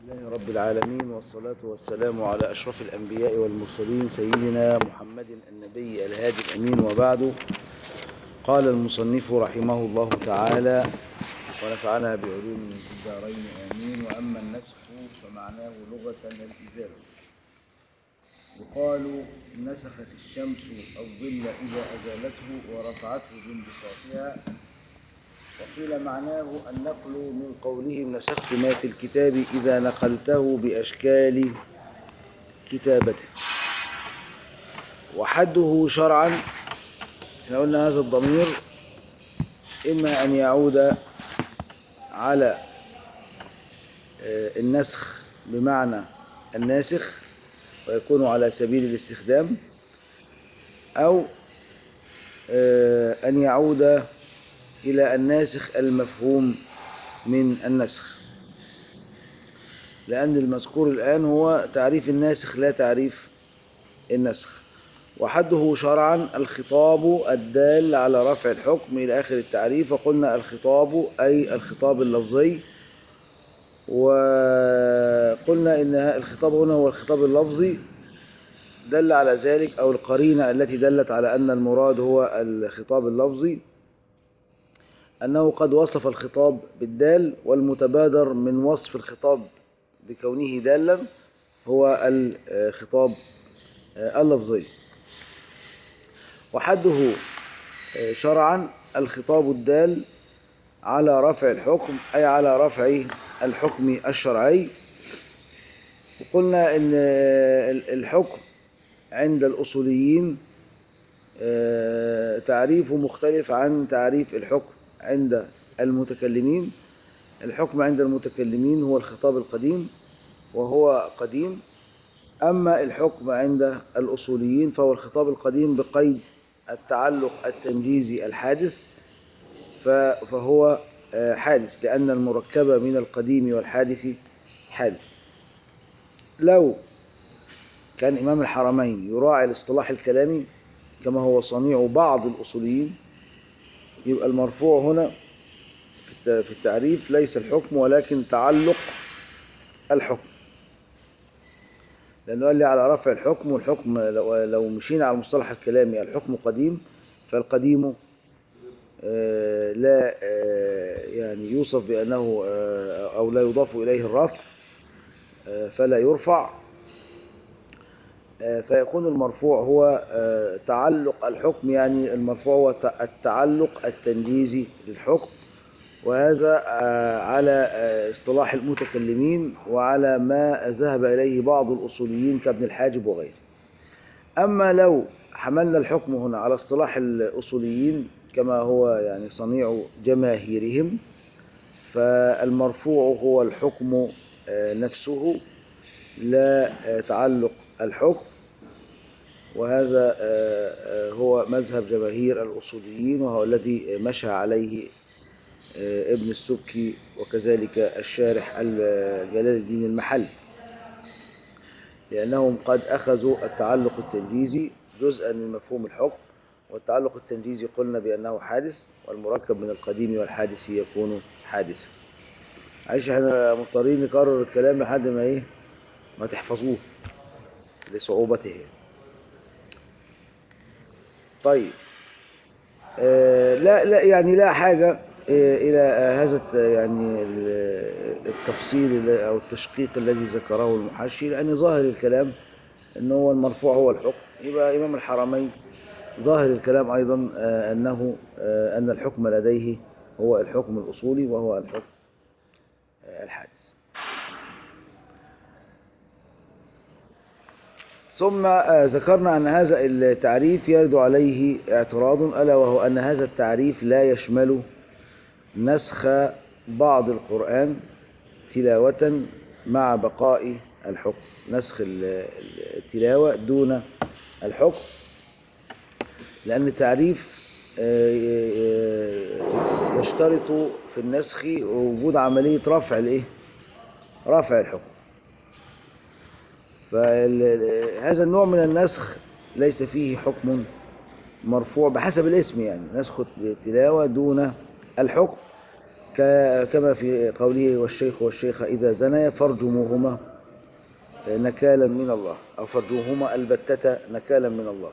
لله رب العالمين والصلاة والسلام على أشرف الأنبياء والمرسلين سيدنا محمد النبي الهادي الأمين وبعد قال المصنف رحمه الله تعالى ونفعنا بعلوم في الدارين آمين وأما النسخ فمعناه لغة الإزالة يقال نسخت الشمس الظل إذا أزالته ورفعته بانبساطها وقيل معناه النقل من قولهم نسخت ما في الكتاب إذا نقلته بأشكال كتابته وحده شرعا احنا قلنا هذا الضمير إما أن يعود على النسخ بمعنى الناسخ ويكون على سبيل الاستخدام أو أن يعود إلى الناسخ المفهوم من النسخ لأن المذكور الآن هو تعريف الناسخ لا تعريف النسخ وحده شرعا الخطاب الدال على رفع الحكم إلى آخر التعريف وقلنا الخطاب أي الخطاب اللفظي وقلنا إن الخطاب هنا هو الخطاب اللفظي دل على ذلك أو القرينة التي دلت على أن المراد هو الخطاب اللفظي أنه قد وصف الخطاب بالدال والمتبادر من وصف الخطاب بكونه دالا هو الخطاب اللفظي وحده شرعا الخطاب الدال على رفع الحكم أي على رفع الحكم الشرعي وقلنا أن الحكم عند الأصوليين تعريفه مختلف عن تعريف الحكم عند المتكلمين الحكم عند المتكلمين هو الخطاب القديم وهو قديم أما الحكم عند الأصوليين فهو الخطاب القديم بقيد التعلق التنجيزي الحادث فهو حادث لأن المركب من القديم والحادث حادث لو كان إمام الحرمين يراعي الاصطلاح الكلامي كما هو صنيع بعض الأصوليين يبقى المرفوع هنا في التعريف ليس الحكم ولكن تعلق الحكم لأنه قال لي على رفع الحكم والحكم لو مشينا على المصطلح الكلامي الحكم قديم فالقديم لا يعني يوصف بأنه أو لا يضاف إليه الرفع فلا يرفع فيكون المرفوع هو تعلق الحكم يعني المرفوع هو التعلق التنجيزي للحكم وهذا على اصطلاح المتكلمين وعلى ما ذهب إليه بعض الأصوليين كابن الحاجب وغيره أما لو حملنا الحكم هنا على اصطلاح الأصوليين كما هو يعني صنيع جماهيرهم فالمرفوع هو الحكم نفسه لا تعلق الحكم وهذا هو مذهب جماهير الأصوليين وهو الذي مشى عليه ابن السبكي وكذلك الشارح جلال الدين المحلي لأنهم قد أخذوا التعلق التنجيزي جزءا من مفهوم الحكم والتعلق التنجيزي قلنا بأنه حادث والمركب من القديم والحادث يكون حادثا عايش احنا مضطرين نكرر الكلام لحد ما ايه ما تحفظوه لصعوبته طيب آه لا لا يعني لا حاجة آه إلى آه هذا يعني التفصيل او التشقيق الذي ذكره المحشي لأن ظاهر الكلام ان هو المرفوع هو الحكم يبقى إمام الحرمين ظاهر الكلام أيضا أنه أن الحكم لديه هو الحكم الأصولي وهو الحكم الحادث ثم ذكرنا أن هذا التعريف يرد عليه اعتراض ألا وهو أن هذا التعريف لا يشمل نسخ بعض القرآن تلاوة مع بقاء الحكم نسخ التلاوة دون الحكم لأن التعريف يشترط في النسخ وجود عملية رفع الايه رفع الحكم فهذا النوع من النسخ ليس فيه حكم مرفوع بحسب الاسم يعني نسخ التلاوة دون الحكم ك- كما في قوله والشيخ والشيخة إذا زنيا فارجموهما نكالا من الله أو فارجموهما البتة نكالا من الله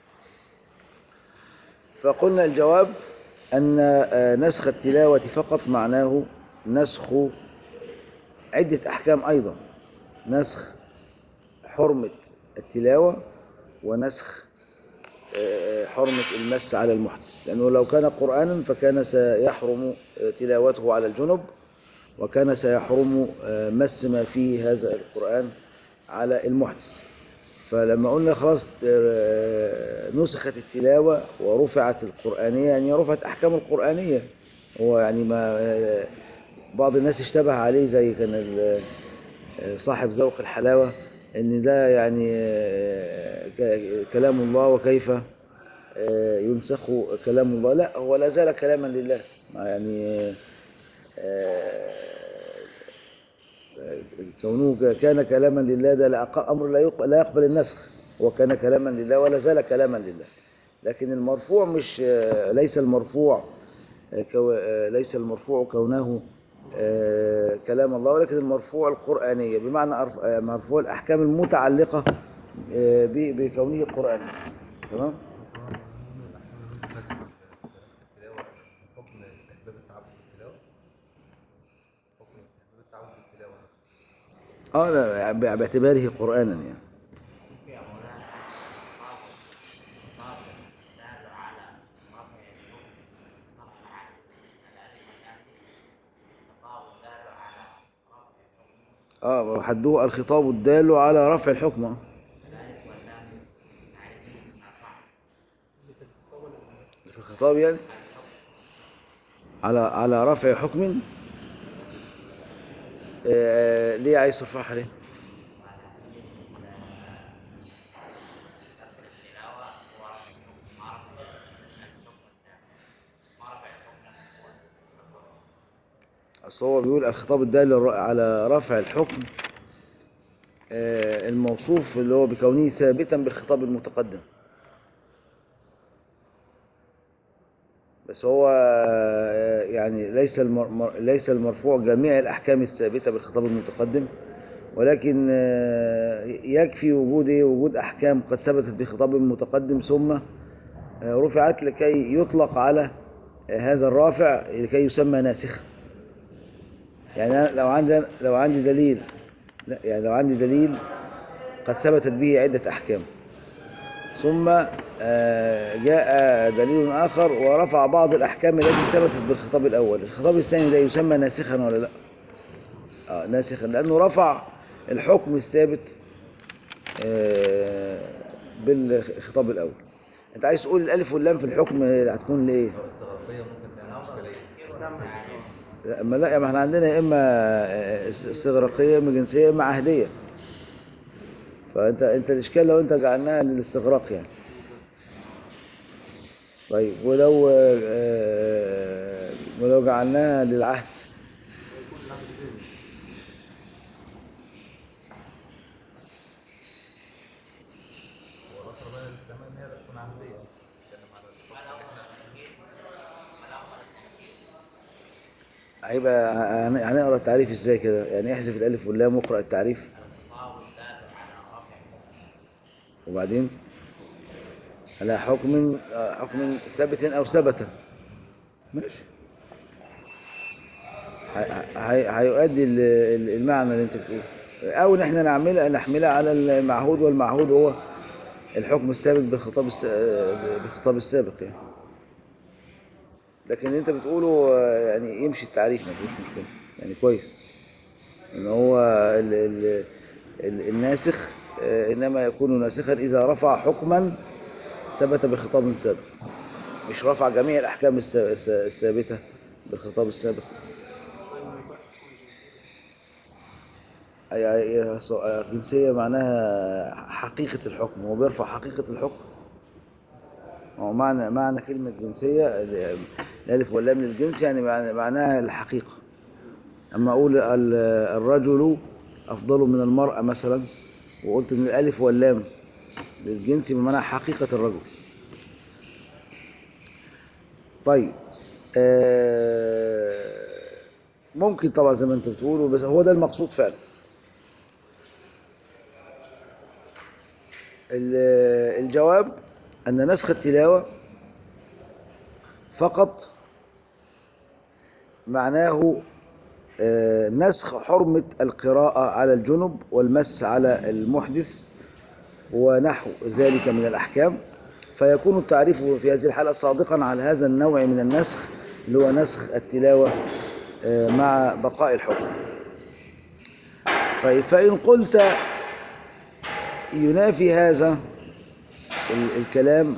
فقلنا الجواب أن آه، نسخ التلاوة فقط معناه نسخ عدة أحكام أيضا نسخ حرمة التلاوة ونسخ آه، حرمة المس على المحدث لأنه لو كان قرآنا فكان سيحرم آه، تلاوته على الجنب وكان سيحرم آه، مس ما فيه هذا القرآن على المحدث فلما قلنا خلاص آه، نسخت التلاوة ورفعت القرآنية يعني رفعت أحكام القرآنية هو يعني ما آه، بعض الناس اشتبه عليه زي كان ال- آه، صاحب ذوق الحلاوة ان ده يعني آه، ك- كلام الله وكيف آه، ينسخ كلام الله لا هو لا زال كلاما لله ما يعني آه، كونه كان كلاما لله ده لا أق- امر لا يق- لا يقبل النسخ هو كان كلاما لله ولا زال كلاما لله لكن المرفوع مش آه، ليس المرفوع آه، كو- آه، ليس المرفوع كونه آه، كلام الله ولكن المرفوع القرآنية بمعنى أرف- آه، مرفوع الأحكام المتعلقة آه، ب- بكونه قرآن تمام حكم استحباب التعبد بالتلاوة حكم استحباب التعبد بالتلاوة اه لا ب- باعتباره قرآنا يعني اه وحده الخطاب الدال على رفع الحكم آه. في الخطاب يعني على على رفع حكم آه، ليه عايز ترفعها ليه أصل هو بيقول الخطاب الدال الر- على رفع الحكم آه، الموصوف اللي هو بكونه ثابتا بالخطاب المتقدم بس هو آه، يعني ليس المر... مر- ليس المرفوع جميع الأحكام الثابتة بالخطاب المتقدم ولكن آه، يكفي وجود إيه؟ وجود أحكام قد ثبتت بخطاب متقدم ثم آه، رفعت لكي يطلق على آه، هذا الرافع لكي يسمى ناسخ يعني أنا لو عندي لو عندي دليل لا يعني لو عندي دليل قد ثبتت به عدة أحكام ثم آه، جاء دليل آخر ورفع بعض الأحكام التي ثبتت بالخطاب الأول الخطاب الثاني ده يسمى ناسخا ولا لا آه ناسخا لأنه رفع الحكم الثابت آه، بالخطاب الأول أنت عايز تقول الألف واللام في الحكم هتكون لإيه؟ استغرافية ممكن تعمل إشكالية لا ما لا يعني ما احنا عندنا يا اما استغراقيه يا اما جنسيه يا اما عهديه فانت انت الاشكال لو انت جعلناها للاستغراق يعني طيب ولو آه، ولو جعلناها للعهد والأقرب بين الاستعمال إن هي تكون عهدية نتكلم على الحكم هيبقى هن- هنقرا التعريف ازاي كده يعني احذف الالف واللام واقرا التعريف وبعدين على حكم آه، حكم ثابت او ثبت ماشي هي- هي- هيؤدي ال- ال- المعنى اللي انت بتقوله او ان احنا نعملها نحملها على المعهود والمعهود هو الحكم الثابت بالخطاب الس- آه، بالخطاب السابق يعني لكن اللي انت بتقوله آه، يعني يمشي التعريف ما فيش مشكله يعني كويس ان هو ال ال ال الناسخ آه، انما يكون ناسخا اذا رفع حكما ثبت بخطاب سابق مش رفع جميع الاحكام الس- الس- الثابته بالخطاب السابق أي- أي- ص- جنسية معناها حقيقة الحكم هو بيرفع حقيقة الحكم هو معنى معنى كلمة جنسية ال- الألف واللام للجنس يعني معنى- معناها الحقيقة أما أقول ال- الرجل أفضل من المرأة مثلا وقلت إن الألف واللام للجنس بمعنى حقيقة الرجل طيب آه ممكن طبعا زي ما انت بتقول بس هو ده المقصود فعلا ال- الجواب أن نسخ التلاوة فقط معناه آه، نسخ حرمة القراءة على الجنب والمس على المحدث ونحو ذلك من الأحكام فيكون التعريف في هذه الحالة صادقا على هذا النوع من النسخ اللي هو نسخ التلاوة آه، مع بقاء الحكم طيب فإن قلت ينافي هذا ال- الكلام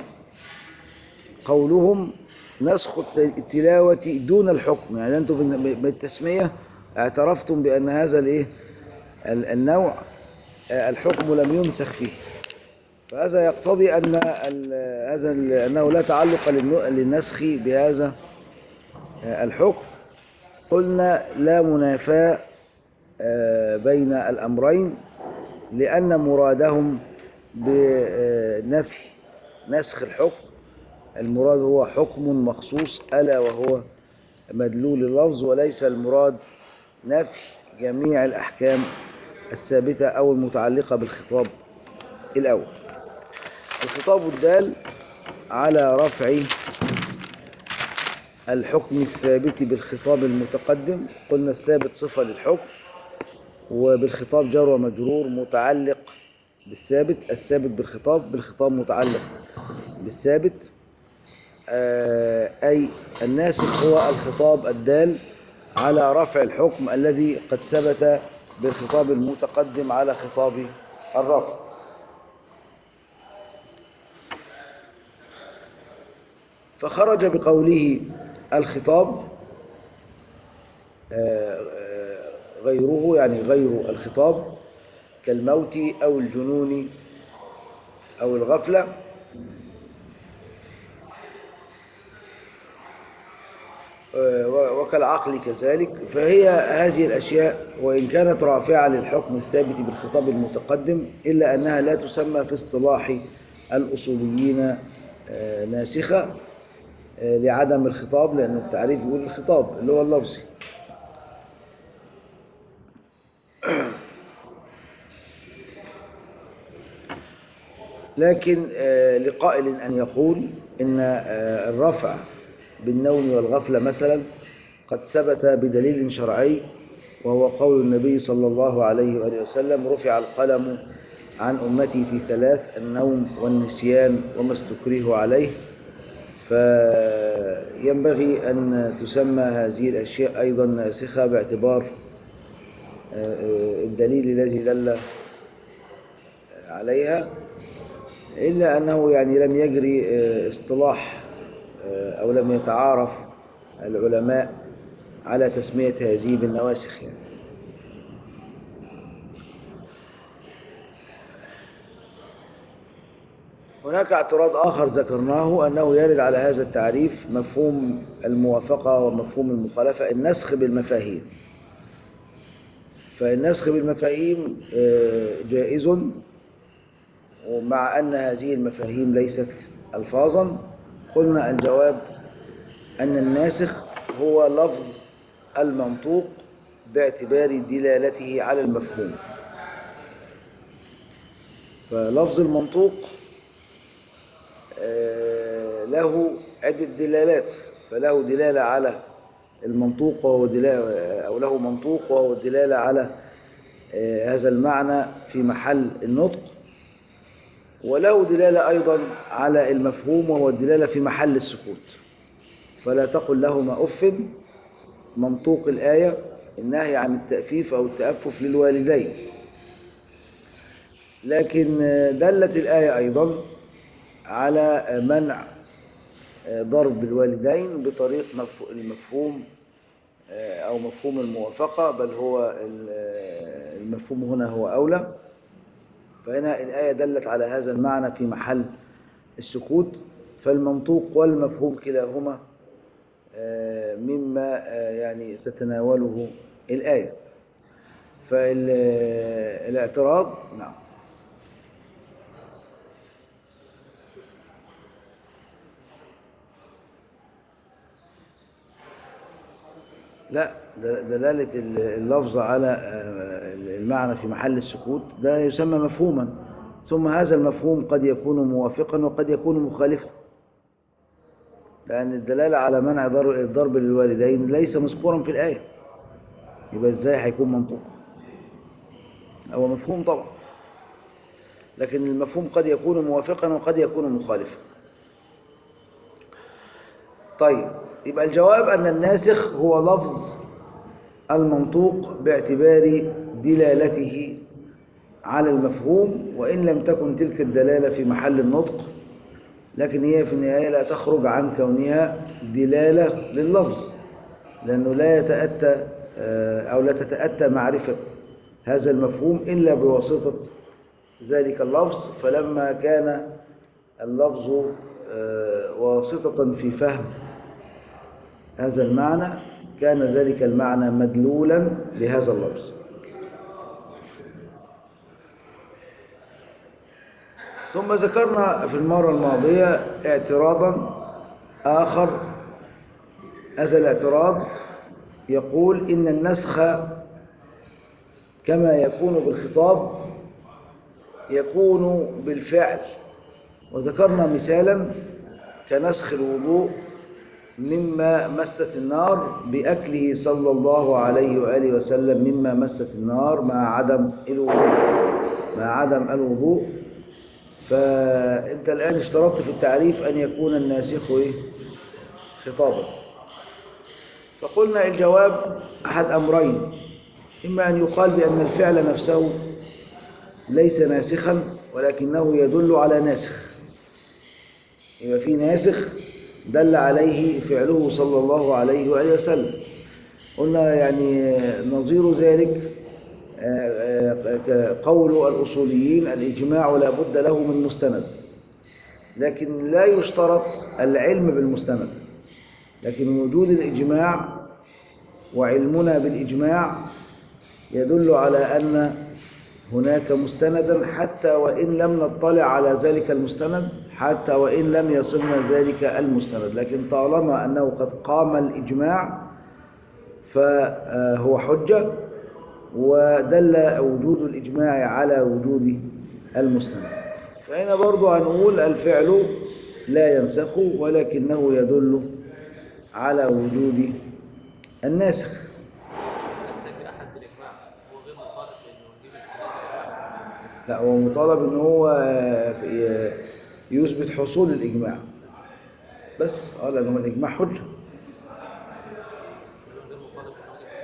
قولهم نسخ الت- التلاوة دون الحكم يعني أنتم بال- بالتسمية اعترفتم بأن هذا الايه ال- النوع آه، الحكم لم ينسخ فيه فهذا يقتضي أن ال- هذا ال- أنه لا تعلق للن- للنسخ بهذا آه، الحكم قلنا لا منافاة آه، بين الأمرين لأن مرادهم بنفي نسخ الحكم المراد هو حكم مخصوص ألا وهو مدلول اللفظ وليس المراد نفي جميع الأحكام الثابتة أو المتعلقة بالخطاب الأول الخطاب الدال على رفع الحكم الثابت بالخطاب المتقدم قلنا الثابت صفة للحكم وبالخطاب جر ومجرور متعلق بالثابت الثابت بالخطاب بالخطاب متعلق بالثابت آه، أي الناسخ هو الخطاب الدال على رفع الحكم الذي قد ثبت بالخطاب المتقدم على خطاب الرفع فخرج بقوله الخطاب آه، آه، غيره يعني غير الخطاب كالموت أو الجنون أو الغفلة آه، و- وكالعقل كذلك فهي هذه الأشياء وإن كانت رافعة للحكم الثابت بالخطاب المتقدم إلا أنها لا تسمى في اصطلاح الأصوليين آه، ناسخة آه، لعدم الخطاب لأن التعريف يقول الخطاب اللي هو اللفظي لكن آه، لقائل أن يقول إن آه، الرفع بالنوم والغفلة مثلا قد ثبت بدليل شرعي وهو قول النبي صلى الله عليه وآله وسلم رفع القلم عن أمتي في ثلاث النوم والنسيان وما استكره عليه فينبغي أن تسمى هذه الأشياء أيضا ناسخة باعتبار آه، آه، الدليل الذي دل عليها إلا أنه يعني لم يجري آه، اصطلاح آه، أو لم يتعارف العلماء على تسمية هذه بالنواسخ يعني. هناك اعتراض آخر ذكرناه أنه يرد على هذا التعريف مفهوم الموافقة ومفهوم المخالفة النسخ بالمفاهيم فالنسخ بالمفاهيم آه، جائز ومع أن هذه المفاهيم ليست ألفاظا قلنا الجواب أن الناسخ هو لفظ المنطوق باعتبار دلالته على المفهوم فلفظ المنطوق آه، له عدة دلالات فله دلالة على المنطوق وهو دلالة أو له منطوق وهو الدلالة على آه، هذا المعنى في محل النطق وله دلالة أيضا على المفهوم وهو الدلالة في محل السكوت فلا تقل لهما أف منطوق الآية النهي عن التأفيف أو التأفف للوالدين لكن دلت الآية أيضا على منع ضرب الوالدين بطريق مفهو- المفهوم أو مفهوم الموافقة بل هو المفهوم هنا هو أولى فهنا الآية دلت على هذا المعنى في محل السكوت فالمنطوق والمفهوم كلاهما آه، مما آه، يعني تتناوله الآية فالاعتراض نعم لا د- دلالة ال- اللفظ على آه، المعنى في محل السكوت ده يسمى مفهوما ثم هذا المفهوم قد يكون موافقا وقد يكون مخالفا لأن الدلالة على منع ضر- الضرب للوالدين ليس مذكورا في الآية يبقى ازاي هيكون منطوق هو مفهوم طبعا لكن المفهوم قد يكون موافقا وقد يكون مخالفا طيب يبقى الجواب أن الناسخ هو لفظ المنطوق باعتبار دلالته على المفهوم وإن لم تكن تلك الدلالة في محل النطق لكن هي في النهاية لا تخرج عن كونها دلالة لللفظ لأنه لا يتأتى آه، أو لا تتأتى معرفة هذا المفهوم إلا بواسطة ذلك اللفظ فلما كان اللفظ آه، واسطة في فهم هذا المعنى كان ذلك المعنى مدلولا لهذا اللفظ ثم ذكرنا في المرة الماضية اعتراضا آخر هذا الاعتراض يقول إن النسخ كما يكون بالخطاب يكون بالفعل وذكرنا مثالا كنسخ الوضوء مما مست النار بأكله صلى الله عليه وآله وسلم مما مست النار مع عدم الوضوء مع عدم الوضوء فأنت الآن اشترطت في التعريف أن يكون الناسخ إيه؟ خطابا فقلنا الجواب أحد أمرين إما أن يقال بأن الفعل نفسه ليس ناسخا ولكنه يدل على ناسخ يبقى في ناسخ دل عليه فعله صلى الله عليه وآله وسلم قلنا يعني نظير ذلك قول الأصوليين الإجماع لا بد له من مستند لكن لا يشترط العلم بالمستند لكن وجود الإجماع وعلمنا بالإجماع يدل على أن هناك مستندا حتى وإن لم نطلع على ذلك المستند حتى وإن لم يصلنا ذلك المستند لكن طالما أنه قد قام الإجماع فهو حجة ودل وجود الإجماع على وجود المستند فهنا برضو هنقول الفعل لا ينسخ ولكنه يدل على وجود الناسخ في أحد الإجماع هو غير مطالب لأنه يجيب الكلام لا هو مطالب ان هو ي- يثبت حصول الإجماع بس اه لأنه الإجماع حجة غير مطالب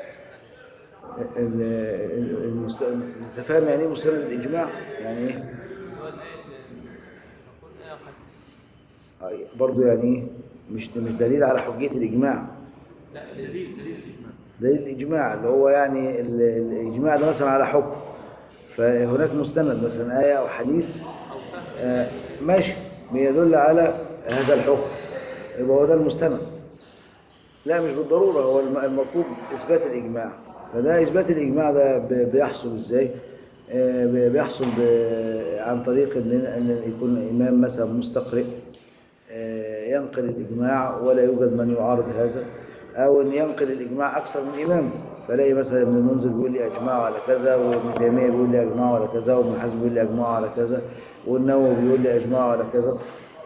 إنه يجيب ال- ال- المست- انت فاهم يعني ايه مستند الإجماع يعني ايه هو الآية نقول آية وحديث آه، برضو يعني ايه مش مش دليل على حجية الإجماع لا دليل دليل الإجماع دليل الإجماع اللي هو يعني ال- الإجماع ده مثلا على حكم فهناك مستند مثلا آية أو حديث أو فهم آه، ماشي بيدل على هذا الحكم يبقى هو ده المستند لا مش بالضرورة هو الم- المطلوب إثبات الإجماع فده إثبات الإجماع ده ب- بيحصل إزاي آه، ب- بيحصل ب- عن طريق إن أن يكون إمام مثلا مستقرئ آه، ينقل الإجماع ولا يوجد من يعارض هذا أو أن ينقل الإجماع أكثر من إمام فلاقي مثلا ابن المنذر بيقول لي أجمعوا على كذا وابن تيمية بيقول لي أجمعوا على كذا وابن حزم بيقول لي أجمعوا على كذا والنووي بيقول لي أجمعوا على كذا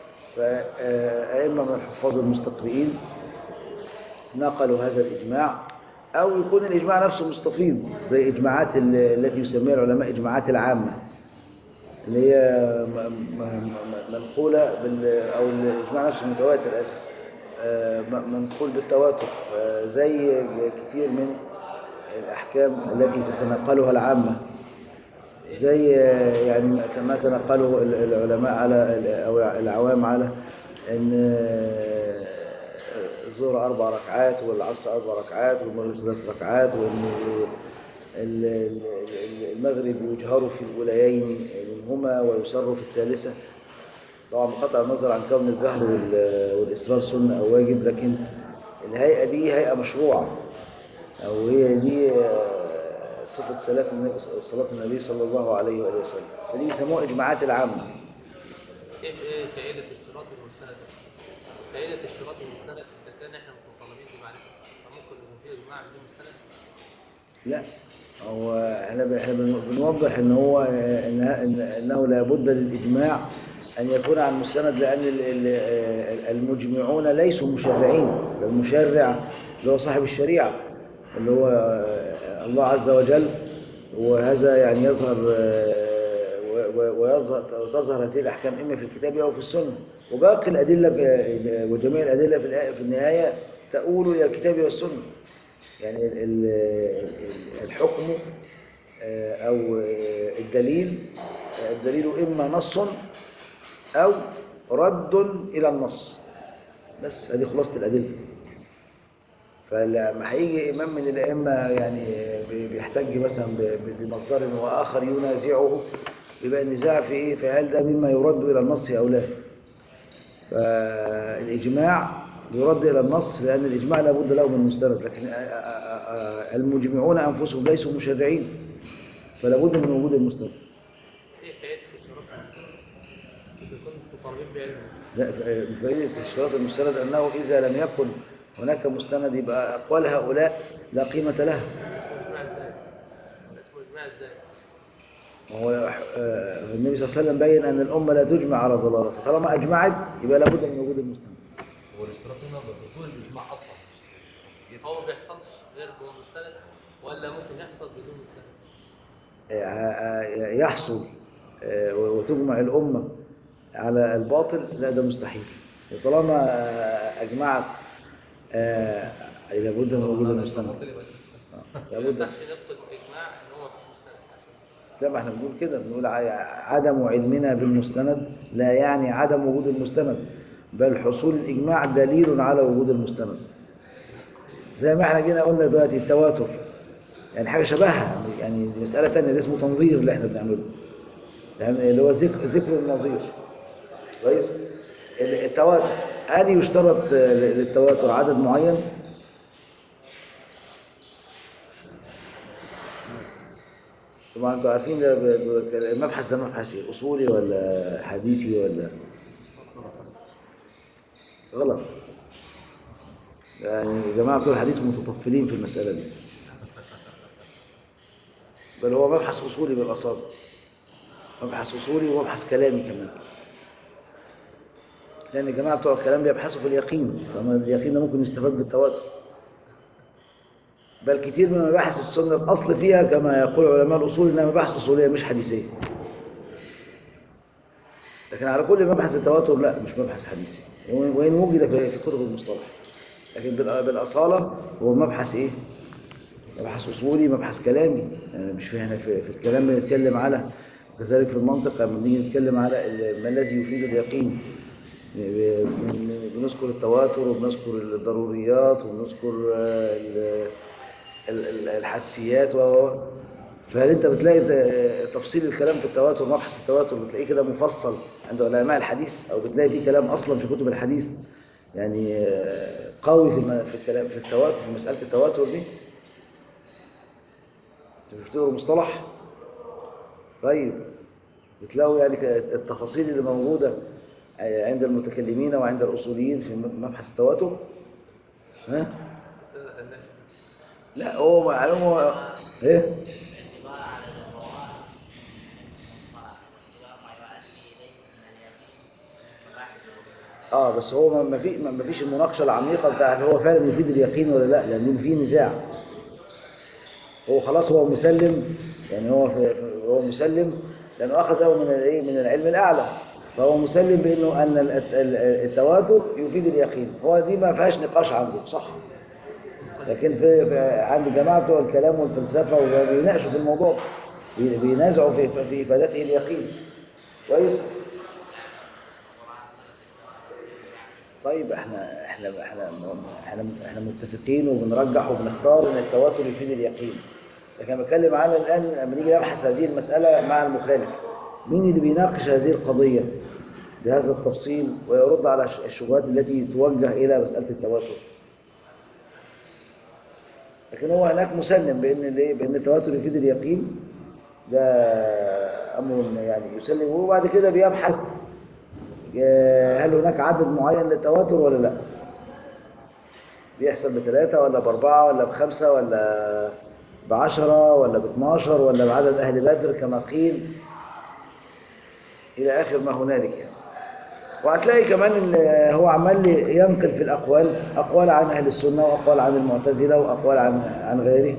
فأئمة من الحفاظ المستقرئين نقلوا هذا الإجماع أو يكون الإجماع نفسه مستفيض زي إجماعات ال- التي يسميها العلماء إجماعات العامة اللي هي م- م- م- منقولة بال أو الإجماع نفسه متواتر أسف آه، م- منقول بالتواتر آه، زي كثير من الأحكام التي تتنقلها العامة زي آه، يعني ما تنقله ال- العلماء على ال- أو العوام على أن آه، الظهر أربع ركعات والعصر أربع ركعات والمغرب ثلاث ركعات وأن ال- ال- ال- المغرب يجهر في الأوليين منهما ويسر في الثالثة طبعا بقطع النظر عن كون الجهر وال- والإصرار سنة أو واجب لكن الهيئة دي هيئة مشروعة أو هي دي آه، صفة صلاة النبي صلاة النبي صلى الله عليه وآله وسلم فدي يسموها إجماعات العامة إيه إيه فائدة اشتراط المستند؟ فائدة اشتراط المستند إذا كان إحنا مطالبين بمعرفة فممكن يكون فيها اجماع بدون مستند لا هو احنا ب- احنا بن- بنوضح ان هو آه، إن- إن- انه لابد للاجماع ان يكون عن مستند لان ال- ال- آه، المجمعون ليسوا مشرعين بل المشرع اللي هو صاحب الشريعه اللي هو آه، الله عز وجل وهذا يعني يظهر آه، و- و- ويظهر وتظهر هذه الاحكام اما في الكتاب او في السنه وباقي الادله في- وجميع الادله في الآ- في النهايه تؤول الى الكتاب والسنه يعني ال- ال- الحكم آه، أو آه، الدليل آه، الدليل إما نص أو رد إلى النص بس هذه خلاصة الأدلة فلما هيجي إمام من الأئمة يعني بي- بيحتج مثلا ب- ب- بمصدر وآخر ينازعه يبقى النزاع في إيه فهل ده مما يرد إلى النص أو لا فالإجماع يرد إلى النص لأن الإجماع لابد له من مستند لكن آه، آه، آه، المجمعون أنفسهم ليسوا مشرعين فلا بد من وجود المستند ايه فائده الشروط اذا كنتوا طالبين بعلم لا ف- فائدة اشتراط المستند أنه إذا لم يكن هناك مستند يبقى أقوال هؤلاء لا قيمة لها اسمه اجماع ازاي اسمه اجماع ازاي وهو آه، النبي صلى الله عليه وسلم بين أن الأمة لا تجمع على ضلالة فطالما أجمعت يبقى لابد من وجود المستند هو الاشتراط هنا بطول الاجماع اصلا هو ما بيحصلش غير بمستند ولا ممكن يحصل بدون مستند آه، يحصل آه، وتجمع الأمة على الباطل لا ده مستحيل وطالما آه، أجمعت آه، لابد من وجود المستند آه، ما لابد ينفعش نفقد اجماع ان هو مفيش مستند لا ما احنا بنقول كده بنقول ع- عدم علمنا بالمستند لا يعني عدم وجود المستند بل حصول الإجماع دليل على وجود المستند زي ما احنا جينا قلنا دلوقتي التواتر يعني حاجة شبهها يعني دي مسألة تانية ده اسمه تنظير اللي احنا بنعمله يعني اللي هو ذكر, ذكر النظير كويس ال- التواتر هل يشترط آه، للتواتر عدد معين طبعا انتوا عارفين ده ب- ب- المبحث ده مبحث ايه اصولي ولا حديثي ولا غلط يعني جماعة بتوع الحديث متطفلين في المسألة دي بل هو مبحث أصولي بالأصابع مبحث أصولي ومبحث كلامي كمان لأن الجماعة بتوع الكلام بيبحثوا في اليقين فما اليقين ده ممكن يستفاد بالتواتر بل كتير من مباحث السنة الأصل فيها كما يقول علماء الأصول إنها مباحث أصولية مش حديثية لكن على كل مبحث التواتر لا مش مبحث حديثي وإن وإن وجد في في كتب المصطلح لكن بال- بالأصالة هو مبحث إيه؟ مبحث أصولي مبحث كلامي يعني مش في هنا في, في الكلام بنتكلم على وكذلك في المنطق لما بنيجي نتكلم على ال- ما الذي يفيد اليقين ب- بن- بنذكر التواتر وبنذكر الضروريات وبنذكر آه، ال- ال- ال- الحدسيات و فهل انت بتلاقي ت- تفصيل الكلام في التواتر مبحث التواتر بتلاقيه كده مفصل عند علماء الحديث او بتلاقي فيه كلام اصلا في كتب الحديث يعني آه، قوي في الم- في الكلام في التواتر في مساله التواتر دي انتوا بتقروا مصطلح طيب بتلاقوا يعني ك- التفاصيل اللي موجوده آه، عند المتكلمين وعند الاصوليين في م- مبحث التواتر ها لا هو معلومه ايه اه بس هو ما- ما في ما ما فيش المناقشه العميقه بتاعت هو فعلا يفيد اليقين ولا لا لان في نزاع هو خلاص هو مسلم يعني هو في في- هو مسلم لانه اخذه من الايه من العلم الاعلى فهو مسلم بانه ان ال- ال- التواتر يفيد اليقين هو دي ما فيهاش نقاش عنده صح لكن في في- عند جماعه بتوع الكلام والفلسفه وبيناقشوا في الموضوع بي- بينازعوا في في افادته اليقين كويس طيب احنا احنا احنا احنا احنا متفقين وبنرجح وبنختار ان التواتر يفيد اليقين لكن انا بتكلم على الان لما نيجي نبحث هذه المساله مع المخالف مين اللي بيناقش هذه القضيه بهذا التفصيل ويرد على الش- الشبهات التي توجه الى مساله التواتر لكن هو هناك مسلم بان الايه بان التواتر يفيد اليقين ده امر يعني يسلم وبعد كده بيبحث آه، هل هناك عدد معين للتواتر ولا لا بيحصل بثلاثة ولا بأربعة ولا بخمسة ولا بعشرة ولا باثناشر ولا بعدد أهل بدر كما قيل إلى آخر ما هنالك يعني. وهتلاقي كمان إن هو عمال ينقل في الأقوال أقوال عن أهل السنة وأقوال عن المعتزلة وأقوال عن عن غيره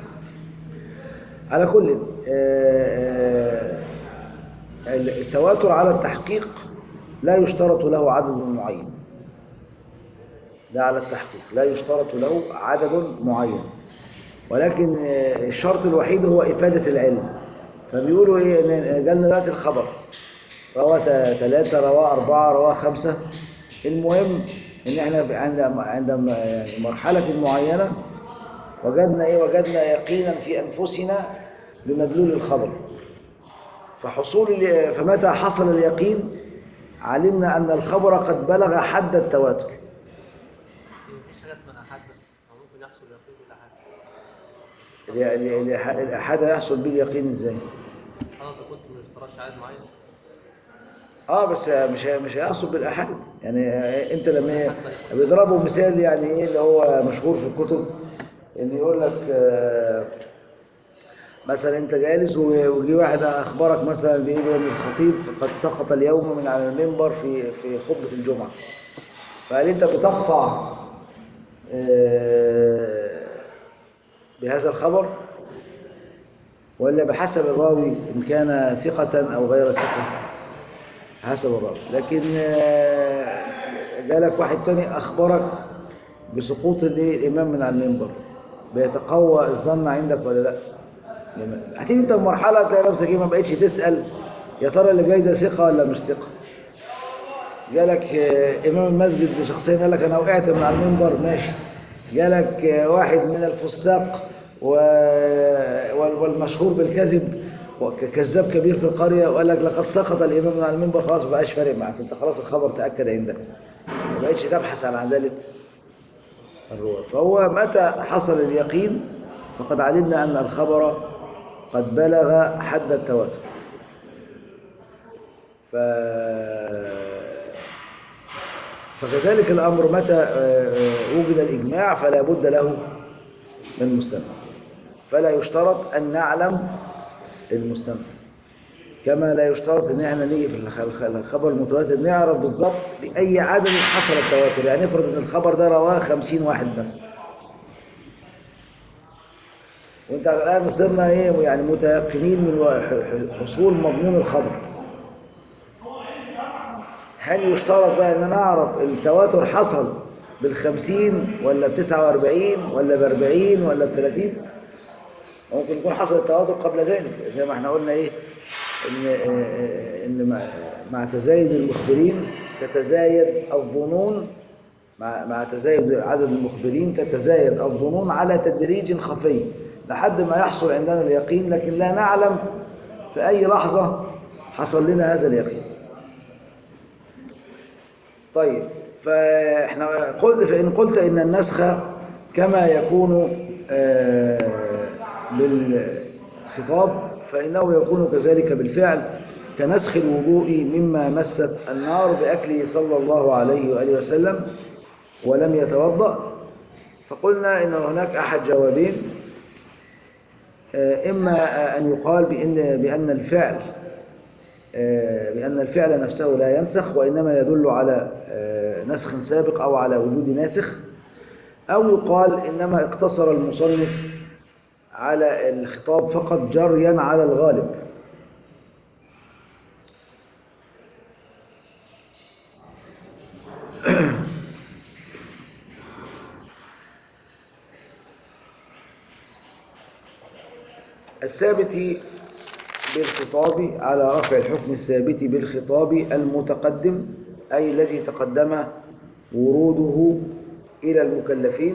على كل آه، آه، التواتر على التحقيق لا يشترط له عدد معين لا على التحقيق لا يشترط له عدد معين ولكن آه، الشرط الوحيد هو إفادة العلم فبيقولوا إيه إن جالنا دلوقتي الخبر رواه ت- ثلاثة رواه أربعة رواه خمسة المهم إن إحنا في- عند عند يعني مرحلة معينة وجدنا إيه وجدنا يقينا في أنفسنا بمدلول الخبر فحصول ال- فمتى حصل اليقين علمنا أن الخبر قد بلغ حد التواتر مفيش حاجه اسمها احد او ممكن يحصل يقين بالاحد ال- ال- الأح- الأحد يحصل به اليقين إزاي؟ خلاص كنت ما اشترطش عدد معين اه بس مش مش هيحصل بالاحاد يعني انت لما بيضربوا مثال يعني ايه اللي هو مشهور في الكتب ان يقول لك آه، مثلا انت جالس و- وجي واحد اخبرك مثلا بايه بان الخطيب قد سقط اليوم من على المنبر في في خطبه الجمعه فهل انت بتقطع آه، بهذا الخبر ولا بحسب الراوي ان كان ثقه او غير ثقه حسب الراوي لكن آه، جالك واحد تاني أخبرك بسقوط الايه الإمام من على المنبر بيتقوى الظن عندك ولا لا يعني هتيجي انت في مرحلة تلاقي نفسك ايه ما بقتش تسأل يا ترى اللي جاي ده ثقة ولا مش ثقة جالك آه، إمام المسجد شخصيا قال لك أنا وقعت من على المنبر ماشي جالك آه، واحد من الفساق و... وال- والمشهور بالكذب وكذاب كبير في القرية وقال لك لقد سقط الإمام من على المنبر خلاص ما بقاش فارق معك أنت خلاص الخبر تأكد عندك ما بقتش تبحث عن عدالة الرواة فهو متى حصل اليقين فقد علمنا أن الخبر قد بلغ حد التواتر ف... فكذلك الأمر متى آه، آه، وجد الإجماع فلا بد له من مستمع فلا يشترط أن نعلم المستمع كما لا يشترط ان احنا نيجي في الخ- الخ- الخبر المتواتر نعرف بالظبط بأي عدد حصل التواتر يعني افرض ان الخبر ده رواه 50 واحد بس وانت الان صرنا ايه يعني متيقنين من و- ح- ح- حصول مضمون الخبر هل يشترط بقى ان انا اعرف التواتر حصل بالخمسين ولا بتسعة واربعين ولا باربعين ولا بثلاثين ممكن يكون حصل التواتر قبل ذلك زي ما احنا قلنا ايه ان, آه، إن مع, مع تزايد المخبرين تتزايد الظنون مع, مع تزايد عدد المخبرين تتزايد الظنون على تدريج خفي لحد ما يحصل عندنا اليقين لكن لا نعلم في أي لحظة حصل لنا هذا اليقين طيب فاحنا قلت فإن قلت إن النسخ كما يكون آه، بالخطاب فإنه يكون كذلك بالفعل كنسخ الوضوء مما مست النار بأكله صلى الله عليه وآله وسلم ولم يتوضأ فقلنا إن هناك أحد جوابين آه، إما آه، أن يقال بأن, بأن الفعل آه، بأن الفعل نفسه لا ينسخ وإنما يدل على آه، نسخ سابق أو على وجود ناسخ أو يقال إنما اقتصر المصنف على الخطاب فقط جريا على الغالب الثابت بالخطاب على رفع الحكم الثابت بالخطاب المتقدم أي الذي تقدم وروده إلى المكلفين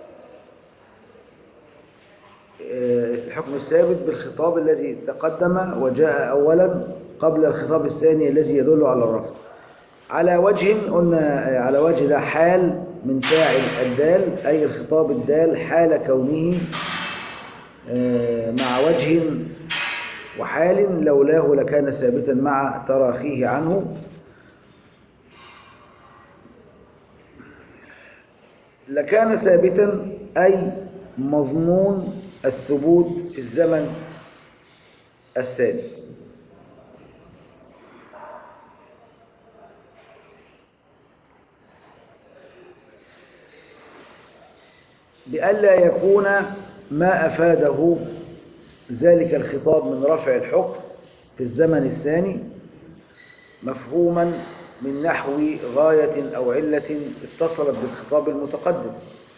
آه، الحكم الثابت بالخطاب الذي تقدم وجاء أولا قبل الخطاب الثاني الذي يدل على الرفع على وجه قلنا آه، على وجه ده حال من فاعل الدال أي الخطاب الدال حال كونه آه، مع وجه وحال لولاه لكان ثابتا مع تراخيه عنه لكان ثابتا أي مضمون الثبوت في الزمن الثاني بألا يكون ما أفاده ذلك الخطاب من رفع الحكم في الزمن الثاني مفهوما من نحو غاية أو علة اتصلت بالخطاب المتقدم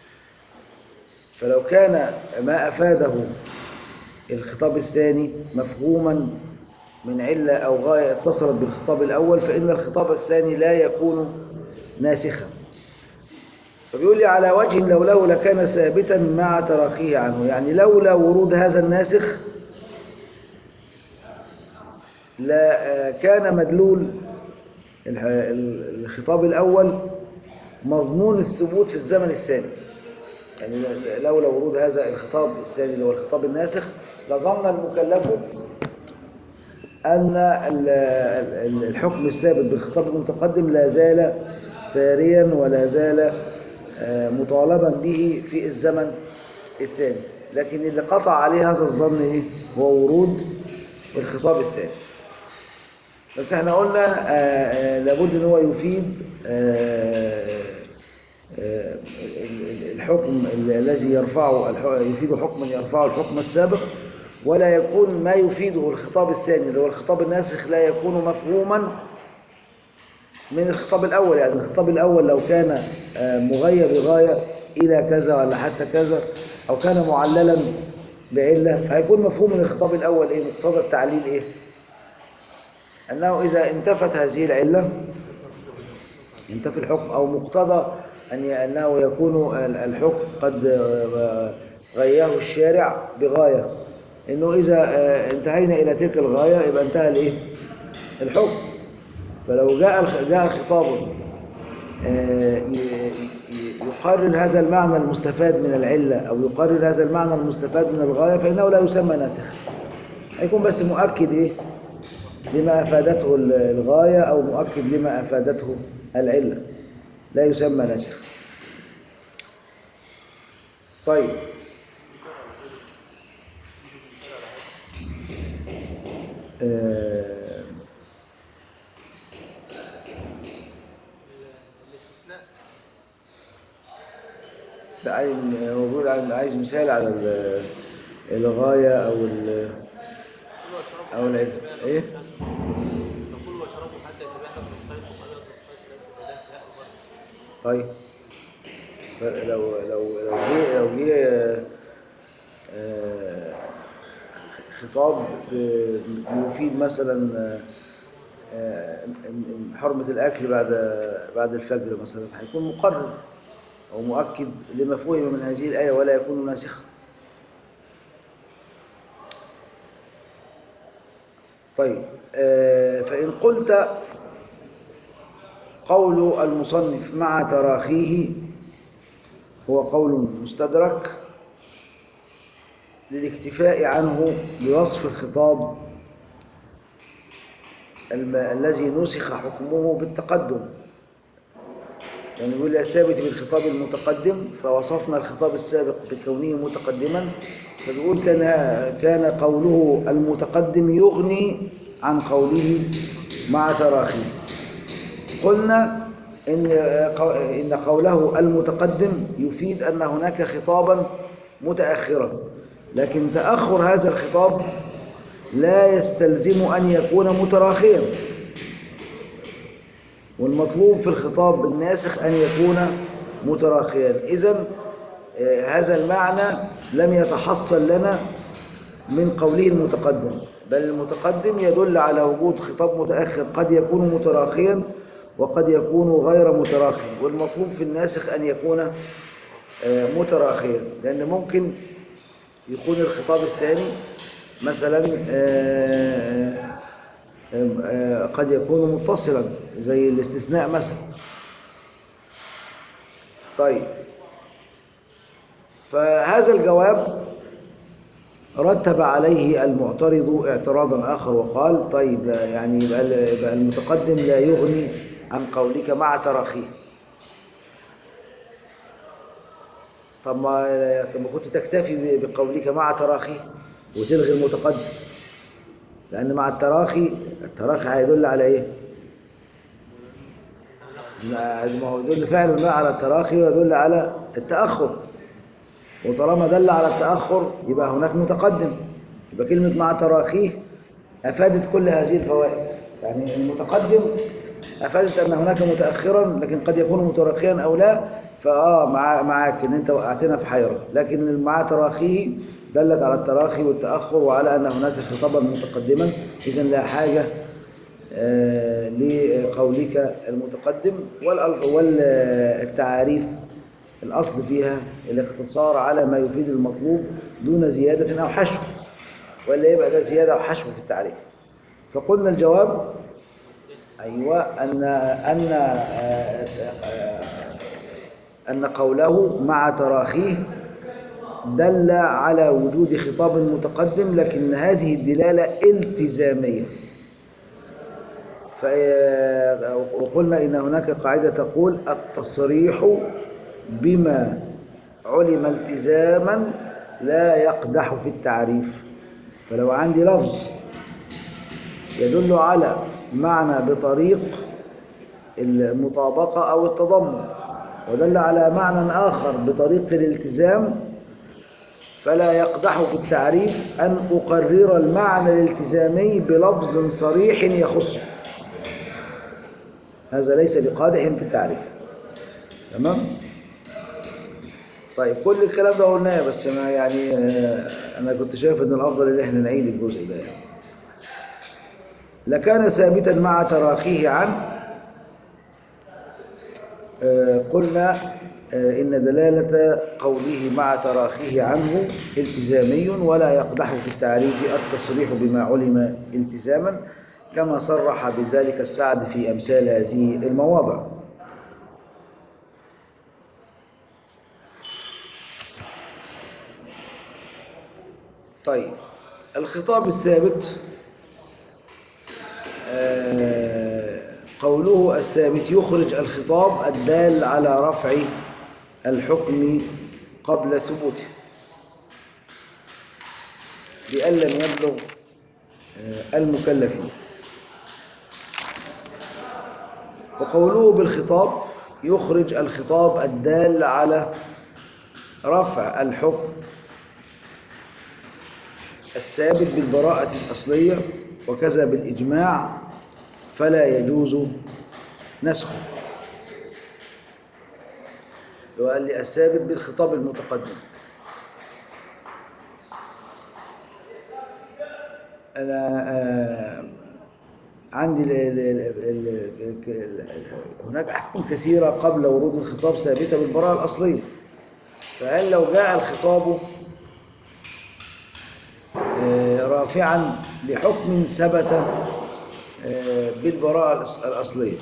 فلو كان ما أفاده الخطاب الثاني مفهوما من علة أو غاية اتصلت بالخطاب الأول فإن الخطاب الثاني لا يكون ناسخا فبيقول لي على وجه لولاه لكان ثابتا مع تراخيه عنه يعني لولا ورود هذا الناسخ لا كان مدلول الخطاب الأول مضمون الثبوت في الزمن الثاني يعني لولا ورود هذا الخطاب الثاني اللي هو الخطاب الناسخ لظن المكلف أن الحكم الثابت بالخطاب المتقدم لا زال ساريا ولا زال مطالبا به في الزمن الثاني لكن اللي قطع عليه هذا الظن ايه هو ورود الخطاب الثاني بس احنا قلنا لابد ان هو يفيد الحكم الذي يرفعه يفيد حكما يرفعه الحكم السابق ولا يكون ما يفيده الخطاب الثاني اللي هو الخطاب الناسخ لا يكون مفهوما من الخطاب الأول يعني الخطاب الأول لو كان مغير بغاية إلى كذا ولا حتى كذا أو كان معللا بعلة فهيكون مفهوم من الخطاب الأول إيه مقتضى التعليل إيه أنه إذا انتفت هذه العلة انتفى الحكم أو مقتضى أن أنه يكون الحكم قد غياه الشارع بغاية إنه إذا انتهينا إلى تلك الغاية يبقى انتهى الإيه الحكم فلو جاء جاء خطاب يقرر هذا المعنى المستفاد من العلة أو يقرر هذا المعنى المستفاد من الغاية فإنه لا يسمى ناسخ هيكون بس مؤكد إيه لما أفادته الغاية أو مؤكد لما أفادته العلة لا يسمى ناسخ طيب آه الاستثناء ده عايز هو بيقول عايز مثال على الغاية أو ال أو العلم إيه؟ نقول وشربوا حتى يتبين لكم الخيط وقال لكم الخيط ليس بذات لا أخبر طيب فلو لو لو جه لو جه آه، خطاب يفيد مثلا آه، حرمة الأكل بعد بعد الفجر مثلا هيكون مقرر أو مؤكد لما فهم من هذه الآية ولا يكون ناسخا طيب آه، فإن قلت قول المصنف مع تراخيه هو قول مستدرك للاكتفاء عنه بوصف الخطاب الم- الذي نسخ حكمه بالتقدم يعني يقول الثابت بالخطاب المتقدم فوصفنا الخطاب السابق بكونه متقدما فبيقول كان كان قوله المتقدم يغني عن قوله مع تراخيه قلنا إن إن قوله المتقدم يفيد أن هناك خطابا متأخرا لكن تأخر هذا الخطاب لا يستلزم أن يكون متراخيا والمطلوب في الخطاب الناسخ أن يكون متراخيا إذن هذا المعنى لم يتحصل لنا من قوله المتقدم بل المتقدم يدل على وجود خطاب متأخر قد يكون متراخيا وقد يكون غير متراخي والمطلوب في الناسخ أن يكون آه، متراخيا لأن ممكن يكون الخطاب الثاني مثلا آه، آه، آه، قد يكون متصلا زي الاستثناء مثلا طيب فهذا الجواب رتب عليه المعترض اعتراضا آخر وقال طيب لا- يعني يبقى ال- يبقى المتقدم لا يغني عن قولك مع تراخيه طب ما طب ما كنت تكتفي ب- بقولك مع تراخي وتلغي المتقدم لأن مع التراخي التراخي هيدل على إيه؟ ما ما هو يدل فعل ما على التراخي ويدل على التأخر وطالما دل على التأخر يبقى هناك متقدم يبقى كلمة مع تراخيه أفادت كل هذه الفوائد يعني المتقدم أفادت أن هناك متأخرا لكن قد يكون متراخيا أو لا فآه مع معاك إن أنت وقعتنا في حيرة لكن مع تراخيه دلت على التراخي والتأخر وعلى أن هناك خطابا متقدما إذا لا حاجة آه، لقولك المتقدم والأل- والتعاريف الأصل فيها الاقتصار على ما يفيد المطلوب دون زيادة أو حشو ولا يبقى ده زيادة أو حشو في التعريف فقلنا الجواب أيوة أن أن آه، آه، أن قوله مع تراخيه دل على وجود خطاب متقدم لكن هذه الدلالة التزامية ف- وقلنا إن هناك قاعدة تقول التصريح بما علم التزاما لا يقدح في التعريف فلو عندي لفظ يدل على معنى بطريق المطابقة أو التضمن ودل على معنى آخر بطريق الالتزام فلا يقدح في التعريف أن أقرر المعنى الالتزامي بلفظ صريح يخصه هذا ليس بقادح في التعريف تمام طيب كل الكلام ده قلناه بس انا يعني آه، انا كنت شايف ان الافضل ان احنا نعيد الجزء ده يعني. لكان ثابتا مع تراخيه عن آه، قلنا آه، إن دلالة قوله مع تراخيه عنه التزامي ولا يقدح في التعريف التصريح بما علم التزاما كما صرح بذلك السعد في أمثال هذه المواضع طيب الخطاب الثابت آه، قوله الثابت يخرج الخطاب الدال على رفع الحكم قبل ثبوته بأن لم يبلغ آه، المكلفين وقوله بالخطاب يخرج الخطاب الدال على رفع الحكم الثابت بالبراءة الأصلية وكذا بالإجماع فلا يجوز نسخه لو قال لي الثابت بالخطاب المتقدم أنا آه، عندي ل- ل- ال- ال- ال- هناك أحكام كثيرة قبل ورود الخطاب ثابتة بالبراءة الأصلية فهل لو جاء الخطاب آه، رافعا لحكم ثبت آه، بالبراءة الأص- الأصلية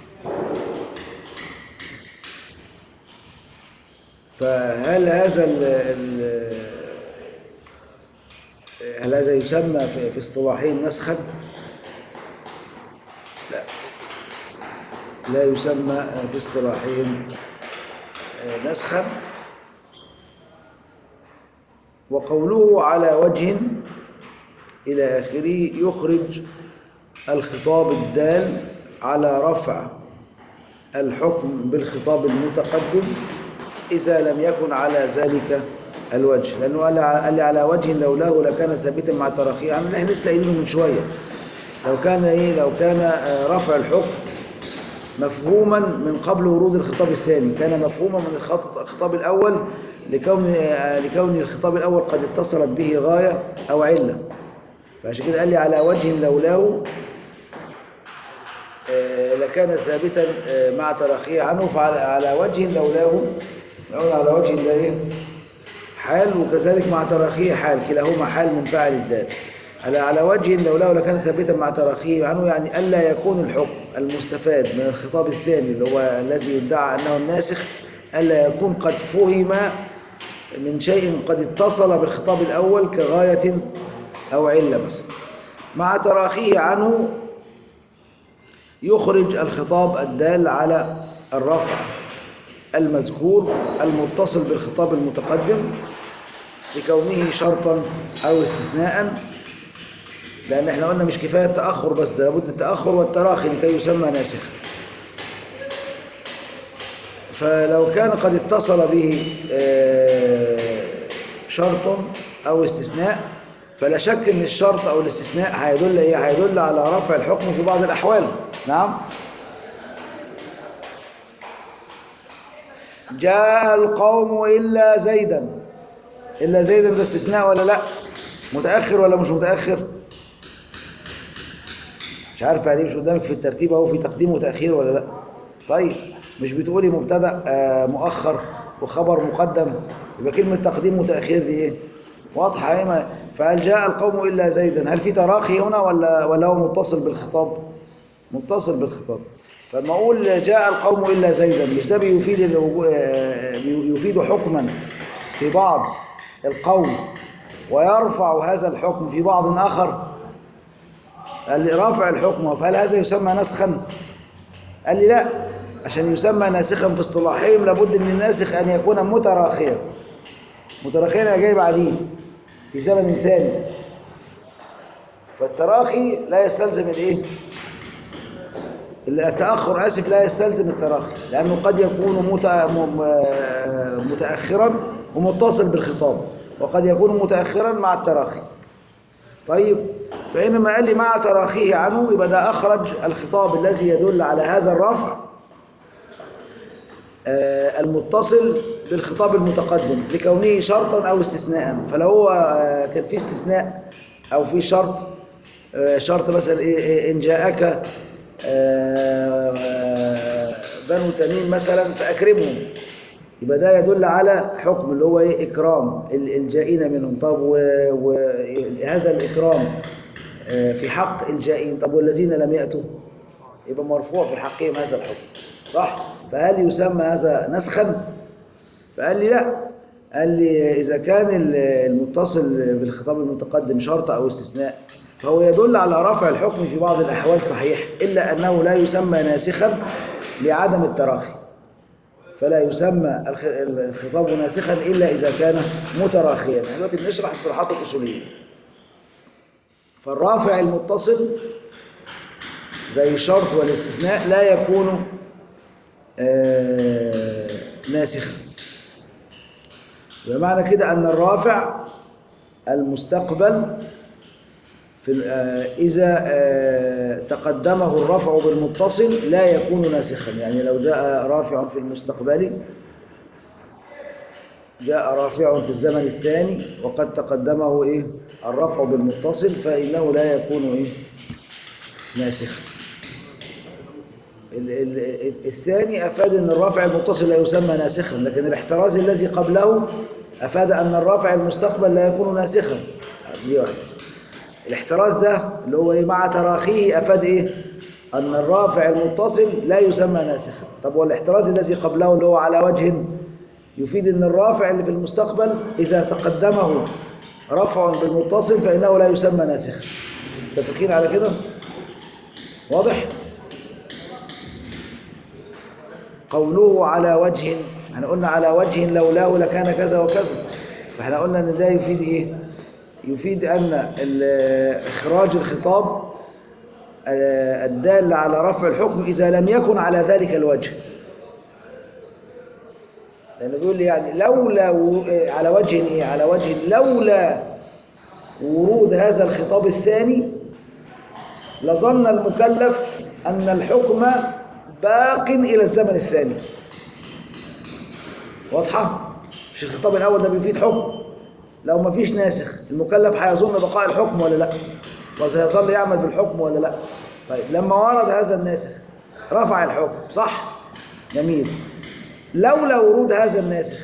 فهل هذا ال ال هل هذا يسمى في, في اصطلاحين نسخا؟ لا لا يسمى في اصطلاحين آه، نسخا وقوله على وجه إلى آخره يخرج الخطاب الدال على رفع الحكم بالخطاب المتقدم إذا لم يكن على ذلك الوجه لأنه قال قال لي على وجه لولاه لكان ثابتا مع تراخيه عن احنا لسه قايلينه من شوية لو كان إيه لو كان آه، رفع الحكم مفهوما من قبل ورود الخطاب الثاني كان مفهوما من الخط- الخطاب الأول لكون آه، لكون الخطاب الأول قد اتصلت به غاية أو علة فعشان كده قال لي على وجه لولاه آه، لكان ثابتا آه، مع تراخيه عنه فعلى على وجه لولاه نقول على وجه ده ايه حال وكذلك مع تراخيه حال كلاهما حال منفعل الذات على على وجه لولاه لكان ثابتا مع تراخيه عنه يعني الا يكون الحكم المستفاد من الخطاب الثاني اللي هو الذي يدعى انه الناسخ الا يكون قد فهم من شيء قد اتصل بالخطاب الاول كغايه او عله مثلا مع تراخيه عنه يخرج الخطاب الدال على الرفع المذكور المتصل بالخطاب المتقدم لكونه شرطا أو استثناء لأن احنا قلنا مش كفاية التأخر بس ده لابد التأخر والتراخي لكي يسمى ناسخا فلو كان قد اتصل به آه، شرط أو استثناء فلا شك ان الشرط أو الاستثناء هيدل ايه هيدل على رفع الحكم في بعض الأحوال نعم جاء القوم إلا زيدا إلا زيدا ده استثناء ولا لا متأخر ولا مش متأخر مش عارف يعني مش قدامك في الترتيب اهو في تقديم وتأخير ولا لا طيب مش بتقولي مبتدا آه، مؤخر وخبر مقدم يبقى كلمة تقديم وتأخير دي ايه واضحة ايه ما- فهل جاء القوم إلا زيدا هل في تراخي هنا ولا ولا هو متصل بالخطاب متصل بالخطاب فلما أقول جاء القوم إلا زيدا مش ده بيفيد الوجو- آه، بي- يفيد حكما في بعض القوم ويرفع هذا الحكم في بعض آخر قال لي رافع الحكم فهل هذا يسمى نسخا قال لي لا عشان يسمى ناسخا في اصطلاحهم لابد ان الناسخ ان يكون متراخيا متراخيا يعني جاي بعديه في زمن ثاني فالتراخي لا يستلزم الايه التأخر آسف لا يستلزم التراخي لأنه قد يكون مت- م- م- متأخرا ومتصل بالخطاب وقد يكون متأخرا مع التراخي طيب فإنما قال لي مع تراخيه عنه يبقى ده أخرج الخطاب الذي يدل على هذا الرفع آه، المتصل بالخطاب المتقدم لكونه شرطا أو استثناء فلو هو آه، كان في استثناء أو في شرط آه، شرط مثلا إيه- إيه، إن جاءك آه، آه، بنو تميم مثلا فأكرمهم يبقى ده يدل على حكم اللي هو ايه اكرام ال- الجائين منهم طب وهذا الاكرام آه، في حق الجائين طب والذين لم ياتوا يبقى مرفوع في حقهم هذا الحكم صح فهل يسمى هذا نسخا فقال لي لا قال لي اذا كان ال- المتصل بالخطاب المتقدم شرط او استثناء فهو يدل على رفع الحكم في بعض الاحوال صحيح الا انه لا يسمى ناسخا لعدم التراخي فلا يسمى الخ- الخطاب ناسخا إلا إذا كان متراخيا احنا دلوقتي بنشرح الصلاحات الأصولية فالرافع المتصل زي الشرط والاستثناء لا يكون آه، ناسخا بمعنى كده أن الرافع المستقبل في ال- آه، إذا آه، تقدمه الرفع بالمتصل لا يكون ناسخا يعني لو جاء رافع في المستقبل جاء رافع في الزمن الثاني وقد تقدمه إيه الرفع بالمتصل فإنه لا يكون إيه ناسخا ال- ال- ال- الثاني أفاد أن الرافع المتصل لا يسمى ناسخا لكن الاحتراز الذي قبله أفاد أن الرافع المستقبل لا يكون ناسخا دي واحد الاحتراز ده اللي هو إيه مع تراخيه أفاد إيه أن الرافع المتصل لا يسمى ناسخا طب والاحتراز الذي قبله اللي هو على وجه يفيد أن الرافع اللي في المستقبل إذا تقدمه رفع بالمتصل فإنه لا يسمى ناسخا متفقين على كده واضح قوله على وجه احنا قلنا على وجه لولاه لكان كذا وكذا فاحنا قلنا ان ده يفيد ايه يفيد ان ال- اخراج الخطاب آه، الدال على رفع الحكم اذا لم يكن على ذلك الوجه لانه بيقول لي يعني لولا و- آه، على وجه ايه على وجه لولا ورود هذا الخطاب الثاني لظن المكلف أن الحكم باق إلى الزمن الثاني واضحة؟ مش الخطاب الأول ده بيفيد حكم لو ما فيش ناسخ المكلف هيظن بقاء الحكم ولا لا وسيظل يعمل بالحكم ولا لا طيب لما ورد هذا الناسخ رفع الحكم صح جميل لولا ورود هذا الناسخ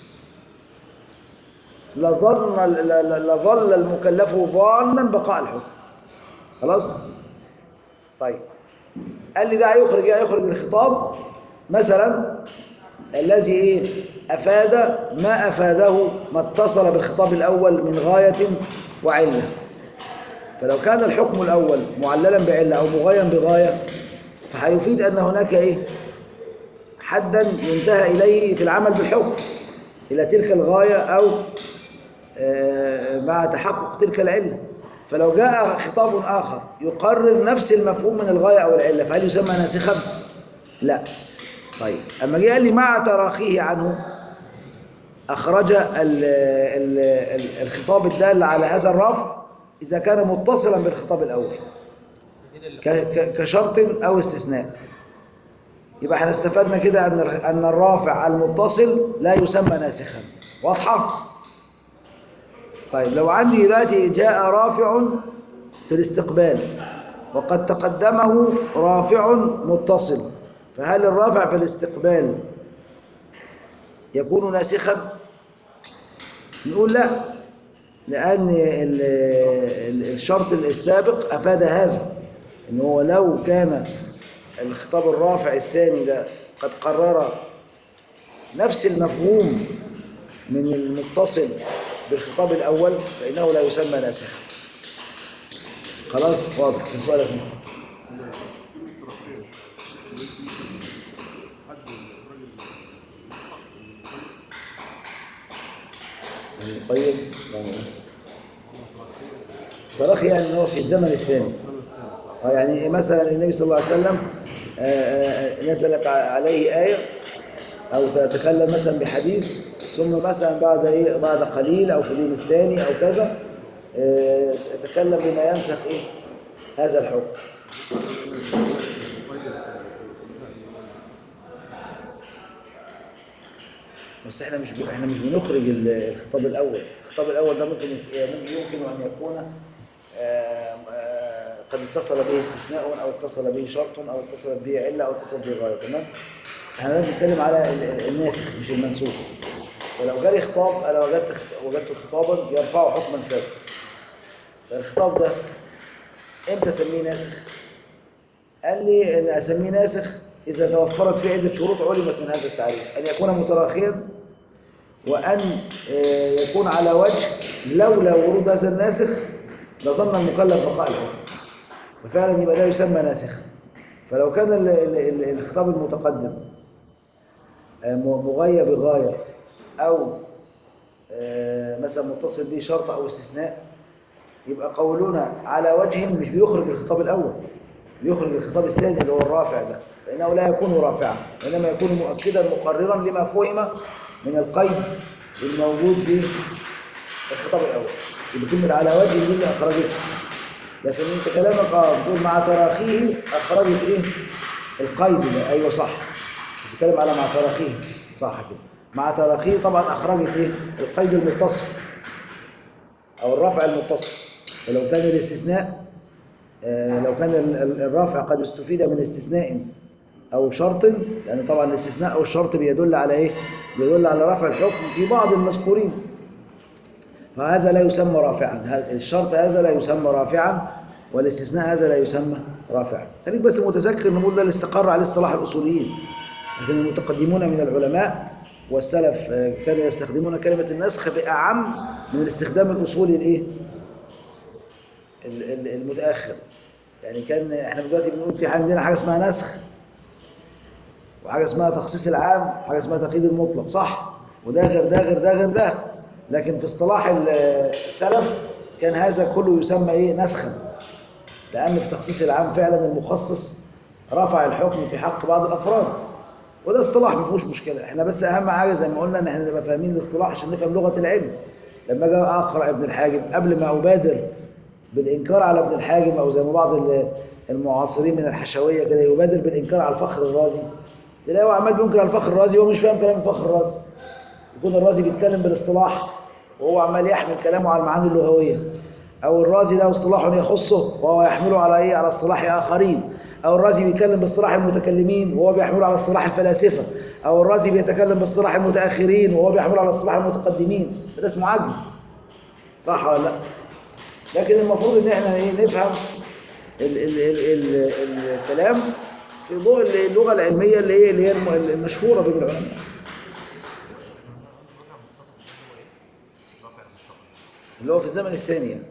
لظن ل- ل- لظل المكلف ظانا بقاء الحكم خلاص طيب قال لي ده هيخرج ايه هيخرج الخطاب مثلا الذي ايه افاد ما افاده ما اتصل بالخطاب الاول من غايه وعله فلو كان الحكم الاول معللا بعله او مغايا بغايه فهيفيد ان هناك ايه حدا ينتهى إليه في العمل بالحكم إلى تلك الغاية أو آه، مع تحقق تلك العلة فلو جاء خطاب آخر يقرر نفس المفهوم من الغاية أو العلة فهل يسمى ناسخا؟ لا طيب أما جاء لي مع تراخيه عنه أخرج ال ال ال الخطاب الدال على هذا الرفع إذا كان متصلا بالخطاب الأول ك- ك- كشرط أو استثناء يبقى احنا استفدنا كده أن الر- أن الرافع المتصل لا يسمى ناسخا واضحة؟ طيب لو عندي دلوقتي جاء رافع في الاستقبال وقد تقدمه رافع متصل فهل الرافع في الاستقبال يكون ناسخا نقول لا لأن ال- ال- الشرط السابق أفاد هذا إن هو لو كان الخطاب الرافع الثاني ده قد قرر نفس المفهوم من المتصل بالخطاب الأول فإنه لا يسمى ناسخا خلاص واضح في سؤالك طيب تراخي يعني إن هو في الزمن الثاني آه يعني مثلا النبي صلى الله عليه وسلم آه، آه، نزلت ع- عليه آية أو تتكلم مثلا بحديث ثم مثلا بعد إيه بعد قليل أو في اليوم الثاني أو كذا آه، تتكلم بما ينسخ إيه هذا الحكم بس احنا مش ب... احنا مش بنخرج ال- الخطاب الاول الخطاب الاول ده ممكن يك- ممكن يمكن ان يكون آم، آه، قد اتصل به استثناء او اتصل به شرط او اتصل به عله او اتصل به غايه تمام احنا لازم نتكلم على ال- ال- الناسخ مش المنسوخ فلو جالي خطاب انا وجدت وجدت خطابا يرفع حكما ثابتا فالخطاب ده امتى اسميه ناسخ قال لي ان اسميه ناسخ اذا توفرت فيه عده شروط علمت من هذا التعريف ان يكون متراخيا وان آه، يكون على وجه لولا ورود هذا الناسخ لظن المكلف بقاء الحكم وفعلا يبقى ده يسمى ناسخا فلو كان ال- ال- ال- الخطاب المتقدم آه، م- مغير بغايه او آه، مثلا متصل به شرط او استثناء يبقى قولنا على وجه مش بيخرج الخطاب الأول بيخرج الخطاب الثاني اللي هو الرافع ده فإنه لا يكون رافعا وإنما يكون مؤكدا مقررا لما فهم من القيد الموجود في الخطاب الأول يبقى كلمة على وجه دي اللي أخرجته لكن أنت كلامك اه بتقول مع تراخيه أخرجت إيه القيد ده أيوه صح بتتكلم على مع تراخيه صح كده مع تراخيه طبعا أخرجت إيه القيد المتصل أو الرفع المتصل ولو كان الاستثناء آه، لو كان ال- ال- الرفع قد استفيد من استثناء أو شرط لأن طبعا الاستثناء أو الشرط بيدل على إيه؟ بيدل على رفع الحكم في بعض المذكورين فهذا لا يسمى رافعا هذا- الشرط هذا لا يسمى رافعا والاستثناء هذا لا يسمى رافعا خليك بس متذكر ان نقول ده اللي استقر عليه اصطلاح الاصوليين لكن المتقدمون من العلماء والسلف آه، كانوا يستخدمون كلمة النسخ بأعم من الاستخدام الأصولي الإيه؟ ال- ال- المتأخر يعني كان احنا دلوقتي بنقول في عندنا حاجة اسمها نسخ وحاجة اسمها تخصيص العام وحاجة اسمها تقييد المطلق صح وده غير ده غير ده غير ده لكن في اصطلاح ال- السلف كان هذا كله يسمى ايه نسخا لأن في تخصيص العام فعلا المخصص رفع الحكم في حق بعض الأفراد وده اصطلاح ما فيهوش مشكلة احنا بس أهم حاجة زي ما قلنا ان احنا نبقى فاهمين الاصطلاح عشان نفهم لغة العلم لما اجي اقرا ابن الحاجب قبل ما ابادر بالإنكار على ابن الحاجب أو زي ما بعض ال- المعاصرين من الحشوية كده يبادر بالإنكار على الفخر الرازي تلاقيه هو عمال بينكر على الفخر الرازي وهو مش فاهم كلام الفخر الرازي يكون الرازي بيتكلم بالاصطلاح وهو عمال يحمل كلامه على المعاني اللغوية أو الرازي له اصطلاح يخصه وهو يحمله على إيه على اصطلاح آخرين أو الرازي بيتكلم باصطلاح المتكلمين وهو بيحمله على اصطلاح الفلاسفة أو الرازي بيتكلم باصطلاح المتأخرين وهو بيحمله على اصطلاح المتقدمين ده اسمه عجز صح ولا لا؟ لكن المفروض ان احنا ايه نفهم ال ال ال ال الكلام في ضوء اللغه العلميه اللي هي اللي هي الم- المشهوره بين العلماء اللي هو في الزمن الثاني يعني.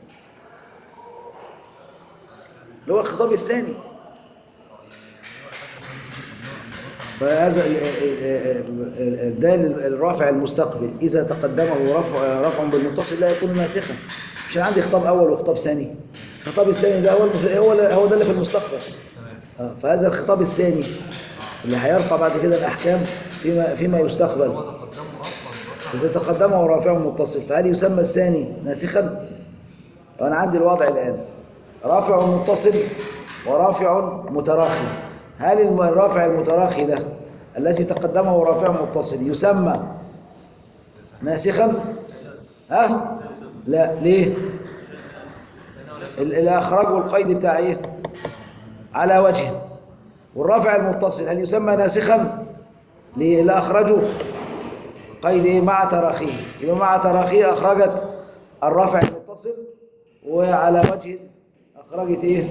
اللي هو الخطاب الثاني فهذا ال- ال- ال- الدال الرافع المستقبل إذا تقدمه رفع رفع بالمتصل لا يكون ناسخا مش أنا عندي خطاب أول وخطاب ثاني الخطاب الثاني ده هو المس- هو هو ده اللي في المستقبل تمام آه، فهذا الخطاب الثاني اللي هيرفع بعد كده الأحكام فيما فيما يستقبل هو تقدمه اصلا إذا تقدمه رافع متصل فهل يسمى الثاني ناسخا؟ وأنا عندي الوضع الآن رافع متصل ورافع متراخي هل الم- الرافع المتراخي ده الذي تقدمه رافع متصل يسمى ناسخا؟ ها؟ لا ليه؟ ال- اللي أخرجه القيد بتاع إيه؟ على وجه والرافع المتصل هل يسمى ناسخا؟ ليه؟ اللي أخرجه قيد إيه؟ مع تراخيه يبقى مع تراخيه أخرجت الرافع المتصل وعلى وجه أخرجت إيه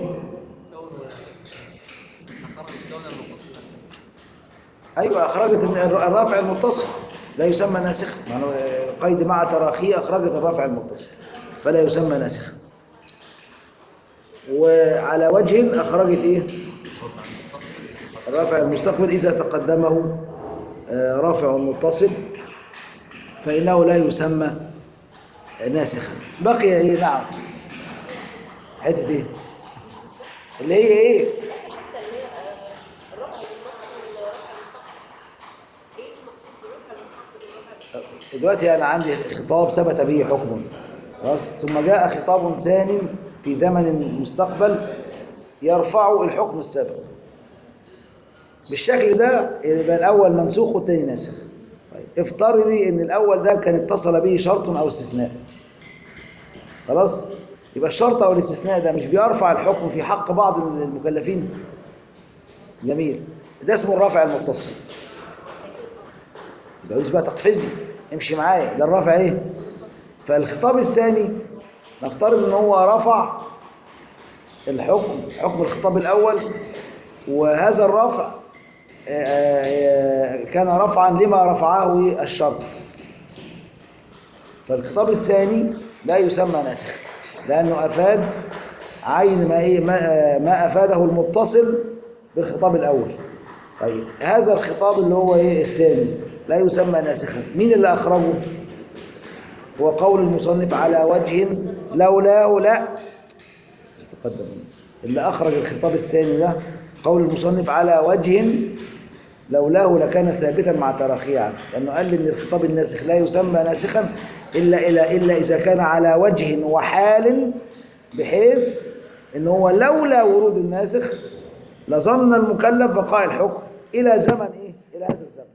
أخرج كون المقصود أيوة أخرجت الر- الرافع المتصل لا يسمى ناسخ معنى قيد مع تراخيه أخرجت الرافع المتصل فلا يسمى ناسخ وعلى وجه أخرجت إيه الرافع المستقبل إذا تقدمه آه، رافع متصل فإنه لا يسمى ناسخا بقي إيه نعم حتة إيه اللي هي إيه الحته اللي هي آه، الرفع بالنصب والرفع المستقبل ايه المقصود بالرفع المستقبل والرفع دلوقتي أنا عندي خطاب ثبت به حكم خلاص ثم جاء خطاب ثاني في زمن مستقبل يرفع الحكم السابق بالشكل ده يبقى الأول منسوخ والثاني ناسخ طيب افترضي ان الأول ده كان اتصل به شرط أو استثناء خلاص يبقى الشرط أو الاستثناء ده مش بيرفع الحكم في حق بعض المكلفين جميل ده اسمه الرافع المتصل ده مش بقى تقفزي امشي معايا ده الرافع ايه فالخطاب الثاني نفترض ان هو رفع الحكم حكم الخطاب الاول وهذا الرفع آه، آه، كان رفعا لما رفعه الشرط فالخطاب الثاني لا يسمى ناسخ لانه افاد عين ما ايه ما, آه، ما افاده المتصل بالخطاب الاول طيب هذا الخطاب اللي هو ايه الثاني لا يسمى ناسخا مين اللي اخرجه هو قول المصنف على وجه لولاه لا تقدم اللي اخرج الخطاب الثاني ده قول المصنف على وجه لولاه لكان ثابتا مع تراخيه عنه لانه قال ان الخطاب الناسخ لا يسمى ناسخا الا الا الا اذا كان على وجه وحال بحيث ان هو لولا ورود الناسخ لظن المكلف بقاء الحكم الى زمن ايه الى هذا الزمن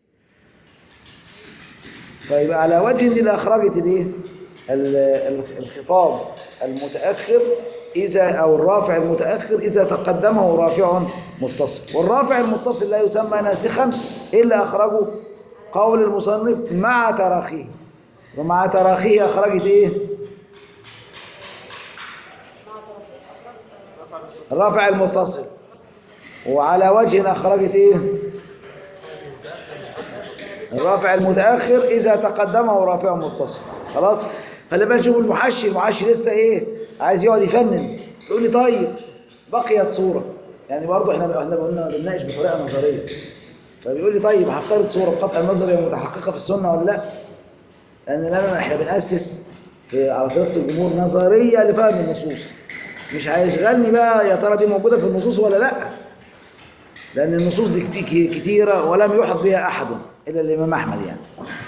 فيبقى على وجه دي اللي اخرجت الايه ال- ال- الخطاب المتاخر اذا او الرافع المتاخر اذا تقدمه رافع متصل والرافع المتصل لا يسمى ناسخا الا اخرجه قول المصنف مع تراخيه ومع تراخيه اخرجت ايه الرافع المتصل وعلى وجه اخرجت ايه الرافع المتأخر إذا تقدمه رافع متصل خلاص خلي بالك شوف المحشي المحشي لسه إيه عايز يقعد يفنن يقول لي طيب بقيت صورة يعني برضه احنا احنا قلنا بنناقش بطريقة نظرية فبيقول لي طيب هفترض صورة بقطع النظر هي متحققة في السنة ولا لا لأن لنا احنا بنأسس في على طريقة الجمهور نظرية لفهم النصوص مش هيشغلني بقى يا ترى دي موجودة في النصوص ولا لا لأن النصوص دي كتي- كتيرة ولم يحط بها أحد إلا الإمام أحمد يعني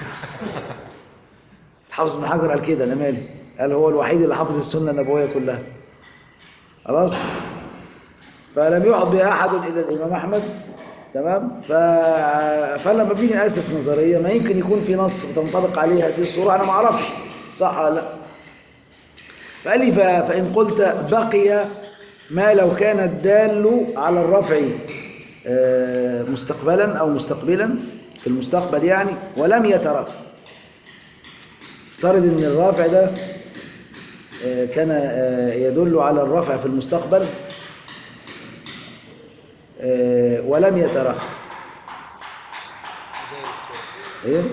حافظ بن حجر قال كده أنا مالي قال هو الوحيد اللي حافظ السنة النبوية كلها خلاص فلم يحط بها أحد إلا الإمام أحمد تمام ف... فلما بيجي نأسس نظرية ما يمكن يكون في نص تنطبق عليه هذه الصورة أنا ما أعرفش صح ولا لا فقال لي ف... فإن قلت بقي ما لو كان الدال على الرفع آه، مستقبلا أو مستقبلا في المستقبل يعني ولم يترفع افترض ان الرافع ده آه، كان آه، يدل على الرفع في المستقبل آه، ولم يترفع زي الشيخ ايه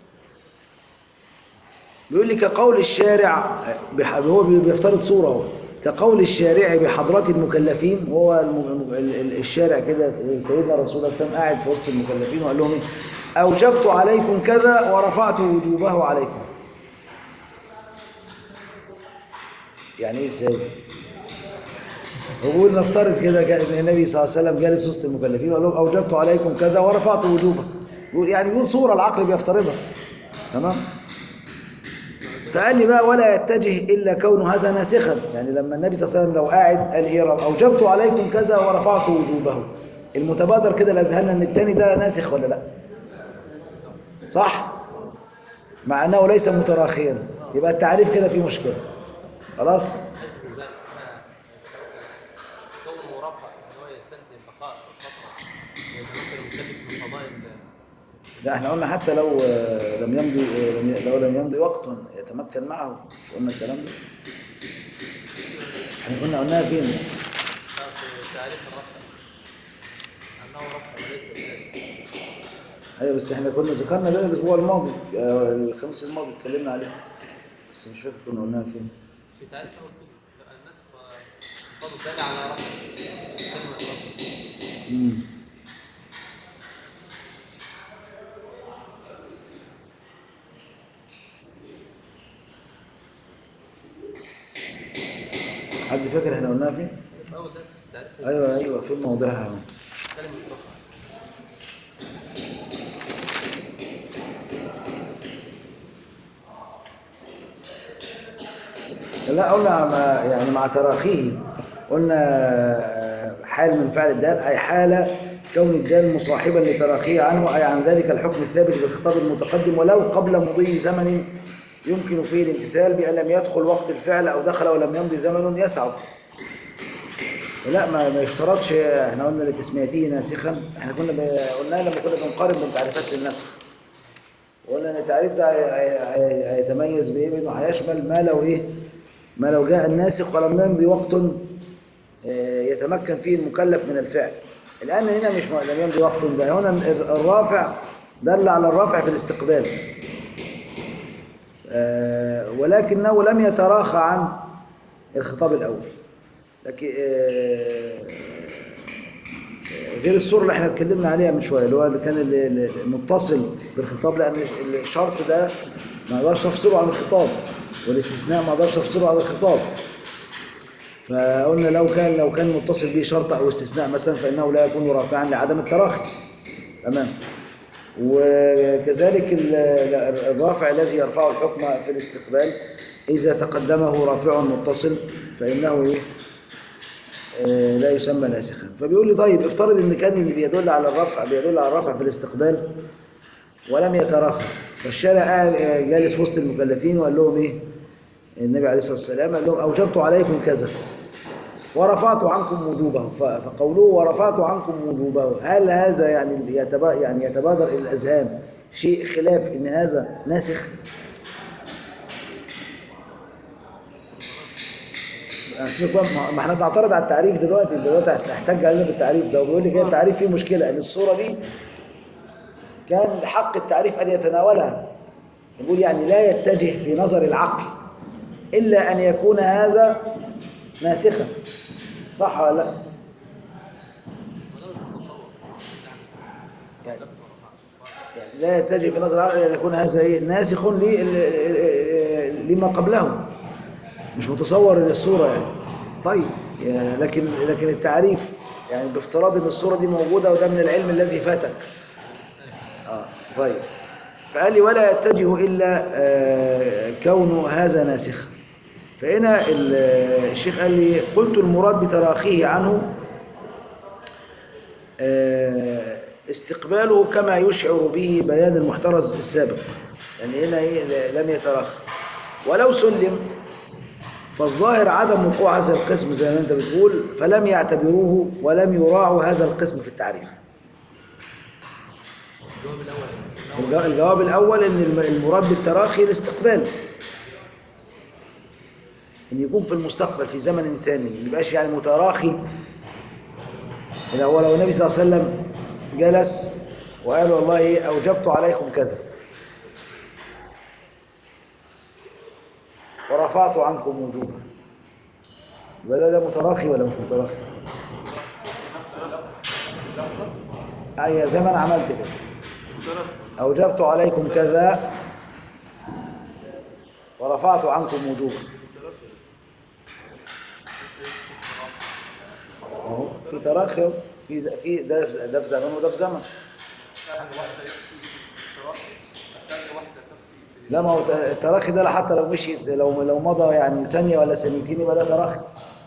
بيقول لي كقول الشارع بح- هو بي- بيفترض صورة هو كقول الشارع بحضرات المكلفين وهو الم- ال- ال- الشارع كده سيدنا رسول الله صلى الله عليه وسلم قاعد في وسط المكلفين وقال لهم إيه؟ أوجبت عليكم كذا ورفعت وجوبه عليكم يعني ايه ازاي هو بيقول نفترض كده كان النبي صلى الله عليه وسلم جالس وسط المكلفين وقال لهم اوجبت عليكم كذا ورفعت وجوبه يقول يعني بيقول صوره العقل بيفترضها تمام فقال لي بقى ولا يتجه الا كون هذا ناسخا يعني لما النبي صلى الله عليه وسلم لو قاعد قال ايه رب اوجبت عليكم كذا ورفعت وجوبه المتبادر كده لاذهاننا ان الثاني ده ناسخ ولا لا صح مع انه ليس متراخيا يبقى التعريف كده فيه مشكله خلاص حسب ازاي انا كونه مرفع ان هو يستلزم بقاء الفتره يتمكن المكلف من قضاء ال- لا احنا قلنا حتى لو آه، لم يمضي آه، لم ي- لو لم يمضي وقت يتمكن معه مش قلنا الكلام ده احنا كنا قلناها فين في تعريف الرفع انه رفع وليس إزالة. ايوه بس احنا كنا ذكرنا ده الاسبوع الماضي آه، الخميس الماضي اتكلمنا عليه بس مش فاكر كنا قلناها فين في تعريف الرفع النسخ الخطاب الثاني على رفع كلمه رفع مم. حد فاكر احنا قلناها فين اول درس تعريف ايوه ايوه فين موضعها كلمه رفع لا قلنا مع يعني مع تراخيه قلنا آه، حال من فعل الدال أي حال كون الدال مصاحبا لتراخيه عنه أي عن ذلك الحكم الثابت بالخطاب المتقدم ولو قبل مضي زمن يمكن فيه الامتثال بأن لم يدخل وقت الفعل أو دخل ولم يمضي زمن يسعه لا ما, ما يشترطش احنا قلنا لتسميته ناسخا احنا كنا ب- قلنا لما كنا بنقارن بين تعريفات النسخ وقلنا ان التعريف ده هي- هي- هي- هيتميز بايه بانه هيشمل ما لو ايه ما لو جاء الناسخ ولم يمضي وقت آه، يتمكن فيه المكلف من الفعل الآن هنا مش م- لم يمضي وقت ده هنا ال- الرافع دل على الرافع في الاستقبال آه، ولكنه لم يتراخى عن الخطاب الأول لكن آه، غير الصورة اللي احنا اتكلمنا عليها من شوية اللي هو اللي كان ال- ال- المتصل بالخطاب لأن الشرط ده ما اقدرش افصله عن الخطاب والاستثناء ما اقدرش افصله عن الخطاب فقلنا لو كان لو كان متصل به شرط او استثناء مثلا فانه لا يكون رافعا لعدم التراخي تمام وكذلك ال- الرافع الذي يرفع الحكم في الاستقبال اذا تقدمه رافع متصل فانه ايه آه، لا يسمى ناسخا فبيقول لي طيب افترض ان كان اللي بيدل على الرفع بيدل على الرفع في الاستقبال ولم يتراخى فالشارع قاعد- آه، جالس في وسط المكلفين وقال لهم ايه النبي عليه الصلاه والسلام قال لهم اوجبت عليكم كذا ورفعت عنكم وجوبه ف- فقوله ورفعت عنكم وجوبه هل هذا يعني يتبا يعني يتبادر الى الاذهان شيء خلاف ان هذا ناسخ أصل يكون- ما ما احنا بنعترض على التعريف دلوقتي دلوقتي هتحتج علينا بالتعريف ده وبيقول لي كده التعريف فيه مشكله ان الصوره دي كان حق التعريف ان يتناولها يقول يعني لا يتجه في نظر العقل الا ان يكون هذا ناسخا صح ولا لا وده مش متصور يعني يعني ده ما رفعش. يعني لا يتجه في نظر العقل ان يكون هذا ايه ناسخ ل- لما قبله مش متصور للصوره يعني طيب يعني لكن لكن التعريف يعني بافتراض ان الصوره دي موجوده وده من العلم الذي فاتك آه طيب فقال لي ولا يتجه إلا آه، كون هذا ناسخا فهنا ال- الشيخ قال لي قلت المراد بتراخيه عنه آه، استقباله كما يشعر به بيان المحترز السابق يعني هنا إيه لم يتراخى ولو سلم فالظاهر عدم وقوع هذا القسم زي ما انت بتقول فلم يعتبروه ولم يراعوا هذا القسم في التعريف الجواب الاول الجواب- الجواب الأول أن الم- المراد بالتراخي الاستقبال أن يكون في المستقبل في زمن ثاني ما يبقاش يعني متراخي إذا هو لو النبي صلى الله عليه وسلم جلس وقال والله إيه أوجبت عليكم كذا ورفعت عنكم وجوبا يبقى ده, ده متراخي ولا مش متراخي ايوه زي ما انا عملت كده اوجبت عليكم كذا ورفعت عنكم وجوبا اهو في تراخي أهو. في ز- في ده في- ده في زمن وده في زمن لا ما هو التراخي ده حتى لو مشي لو لو مضى يعني ثانية ولا ثانيتين يبقى ده تراخي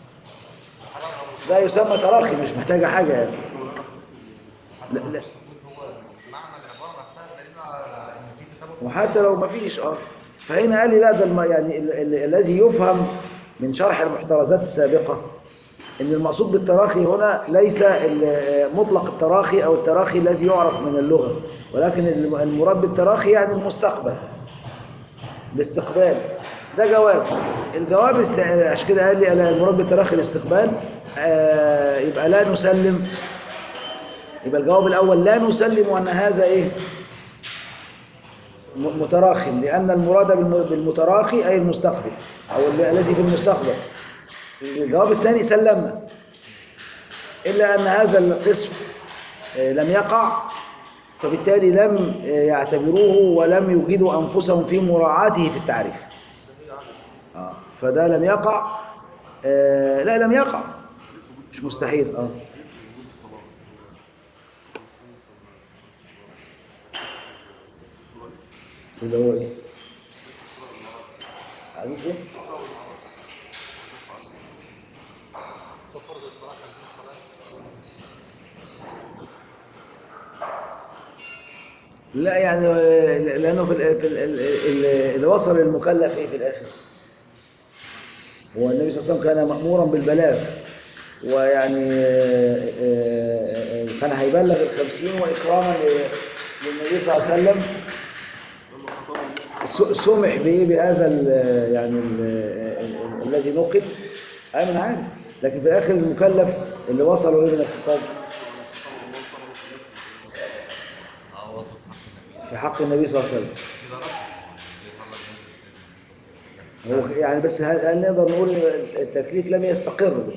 ده يسمى تراخي مش محتاجة حاجة يعني لا لا هو معنى العباره نفسها دليل على ان في تسابق وحتى لو ما فيش اه فهنا قال لي لا ده الم... يعني ال... ال... الذي يفهم من شرح المحترزات السابقة ان المقصود بالتراخي هنا ليس ال- مطلق التراخي او التراخي الذي يعرف من اللغة ولكن الم- المراد بالتراخي يعني المستقبل الاستقبال ده جواب الجواب است... عشان كده قال لي المراد بالتراخي الاستقبال آه يبقى لا نسلم يبقى الجواب الأول لا نسلم أن هذا إيه م- متراخي لأن المراد بالم- بالمتراخي أي المستقبل أو ال- الذي في المستقبل الجواب الثاني سلمنا إلا أن هذا القسم آه، لم يقع فبالتالي لم آه، يعتبروه ولم يجدوا أنفسهم في مراعاته في التعريف آه، فده لم يقع آه، لا لم يقع مش مستحيل اه اللي هو ايه عايز ايه فرض الصلاة كان في الصلاة لا يعني آه، لانه في, ال- في ال- ال- ال- اللي وصل المكلف ايه في الاخر هو النبي صلى الله عليه وسلم كان مأمورا بالبلاغ ويعني آه، آه، آه، كان هيبلغ الخمسين وإكراما ل- للنبي صلى الله عليه وسلم س- سمح بإيه بهذا ال- يعني ال- ال- ال- الذي نقل أي من عارف لكن في الآخر المكلف اللي وصلوا إيه من الخطاب عوض في حق النبي صلى الله عليه وسلم كده رفض هو يعني بس هل هل نقدر نقول إن التكليف لم يستقر بس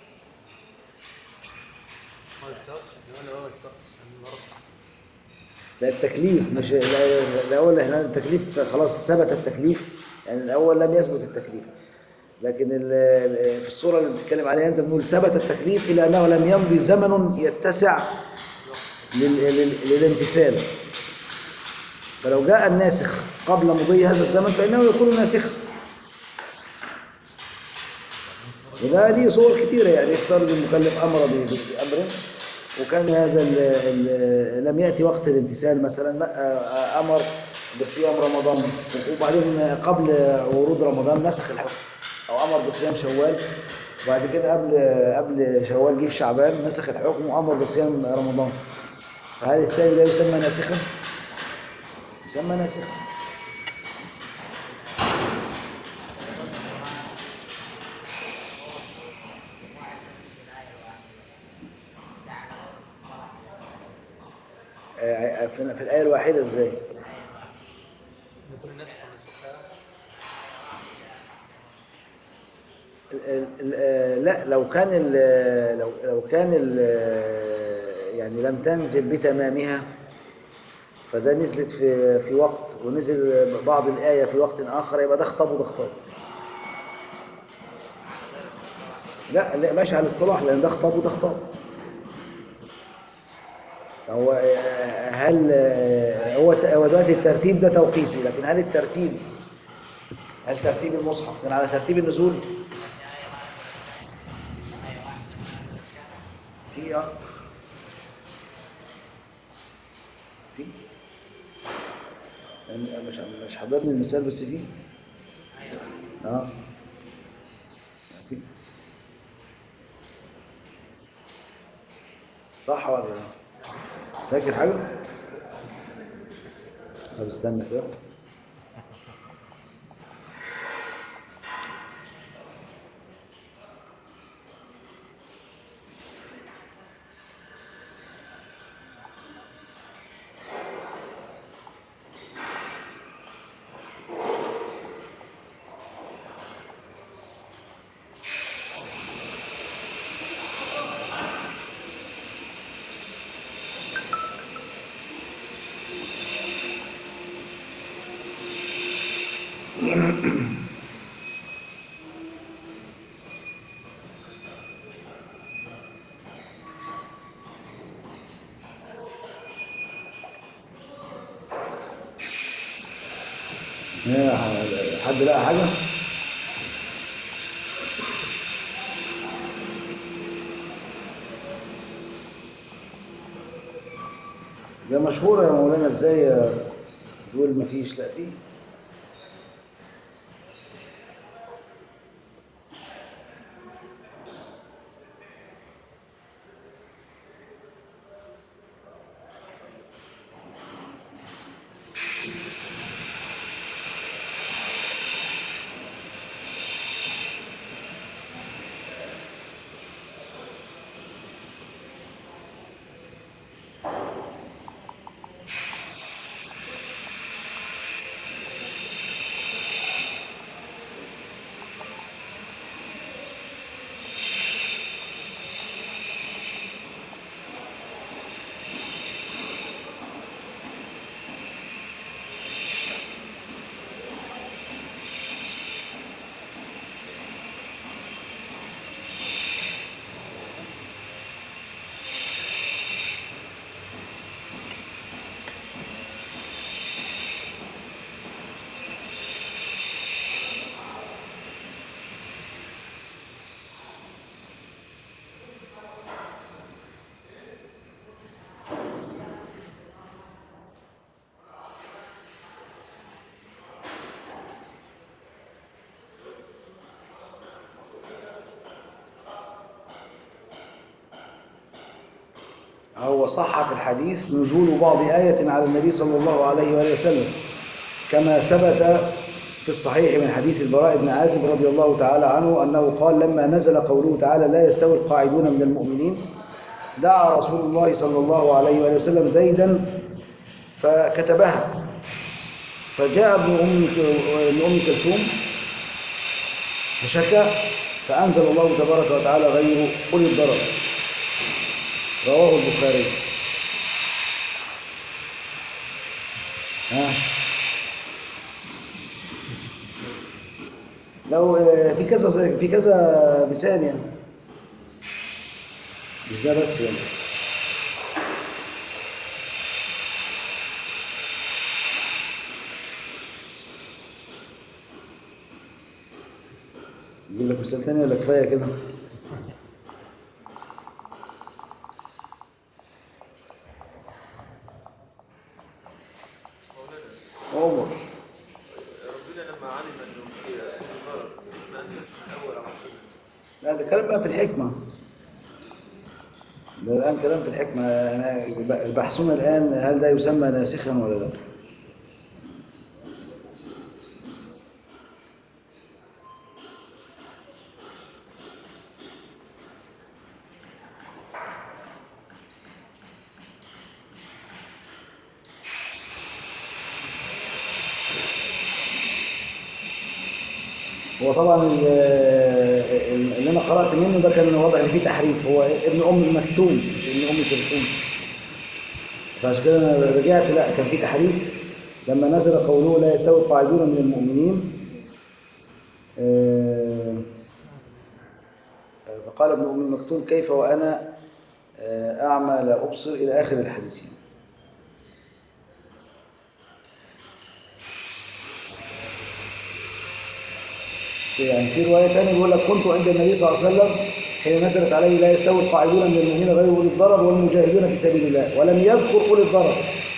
ما يشتغلش ولا هو يشتغل المرض لا التكليف مش لا- الأول احنا التكليف خلاص ثبت التكليف يعني الأول لم يثبت التكليف لكن ال- ال- في الصورة اللي بتتكلم عليها أنت بنقول ثبت التكليف إلى أنه لم يمضي زمن يتسع لل- لل- للامتثال فلو جاء الناسخ قبل مضي هذا الزمن فإنه يكون ناسخا وده ليه صور كثيرة يعني يفترض المكلف أمر ب- بأمر وكان هذا ال ال لم يأتي وقت الامتثال مثلا لا، أمر بصيام رمضان وبعدين قبل ورود رمضان نسخ الحكم أو أمر بصيام شوال وبعد كده قبل قبل شوال جه في شعبان نسخ الحكم وأمر بصيام رمضان فهل الثاني ده يسمى ناسخا؟ يسمى ناسخا آه، في في الآية الواحدة ازاي؟ يكون الناس منسوخة ال- ال- ال- آه، لا لو كان ال- لو لو كان ال- يعني لم تنزل بتمامها فده نزلت في في وقت ونزل بعض الآية في وقت آخر يبقى ده خطاب وده خطاب لا لا ماشي على الاصطلاح لأن ده خطاب وده خطاب هو آه، هل آه، هو ت- هو دلوقتي الترتيب ده توقيفي لكن هل الترتيب هل ترتيب المصحف كان على ترتيب النزول في اه في أنا مش مش حضرني المثال بس في اه في صح ولا لا فاكر حاجه طب استنى كده يا حد لقى حاجة؟ ده مشهورة يا مولانا ازاي تقول مفيش لا فيه هو صح في الحديث نزول بعض آية على النبي صلى الله عليه وآله وسلم كما ثبت في الصحيح من حديث البراء بن عازب رضي الله تعالى عنه أنه قال لما نزل قوله تعالى لا يستوي القاعدون من المؤمنين دعا رسول الله صلى الله عليه وآله وسلم زيدا فكتبها فجاء ابن أم ابن أم كلثوم فشكى فأنزل الله تبارك وتعالى غير أولي الضرر رواه البخاري ها لو آه، في كذا في كذا مثال يعني مش ده بس يعني يقول لك مثال تاني ولا كفايه كده عمر ربنا لما علم انه في ضرر ما انزلش الاول على طول لا ده كلام بقى في الحكمة ده الآن كلام في الحكمة أنا- البحثون الآن هل ده يسمى ناسخا ولا لا هو طبعا ال- ال- اللي انا قرات منه ده كان واضح ان فيه تحريف هو ابن ام مكتوم مش ابن ام كلثوم فعشان كده انا رجعت لا كان فيه تحريف لما نزل قوله لا يستوي القاعدون من المؤمنين آه، فقال ابن ام مكتوم كيف وانا آه، اعمى لا ابصر الى اخر الحديث يعني في رواية ثانية بيقول لك كنت عند النبي صلى الله عليه وسلم حين نزلت عليه لا يستوي القاعدون من المؤمنين غير أولي الضرر والمجاهدون في سبيل الله ولم يذكر أولي الضرر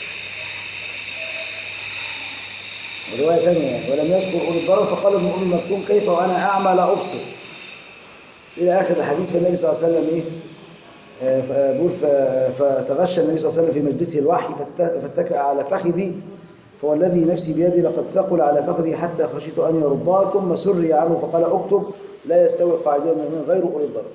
رواية ثانية يعني ولم يذكر أولي الضرر فقال ابن أم مكتوم كيف وأنا أعمى لا أبصر إلى آخر الحديث فالنبي صلى الله عليه وسلم إيه آه، فبقول ف- فتغشى النبي صلى الله عليه وسلم في مجلسه الوحي فات- فاتكأ على فخذي فوالذي نفسي بيدي لقد ثقل على فخذي حتى خشيت أن يردها ثم سري عنه فقال اكتب لا يستوي القاعدون من غير أولي الضرر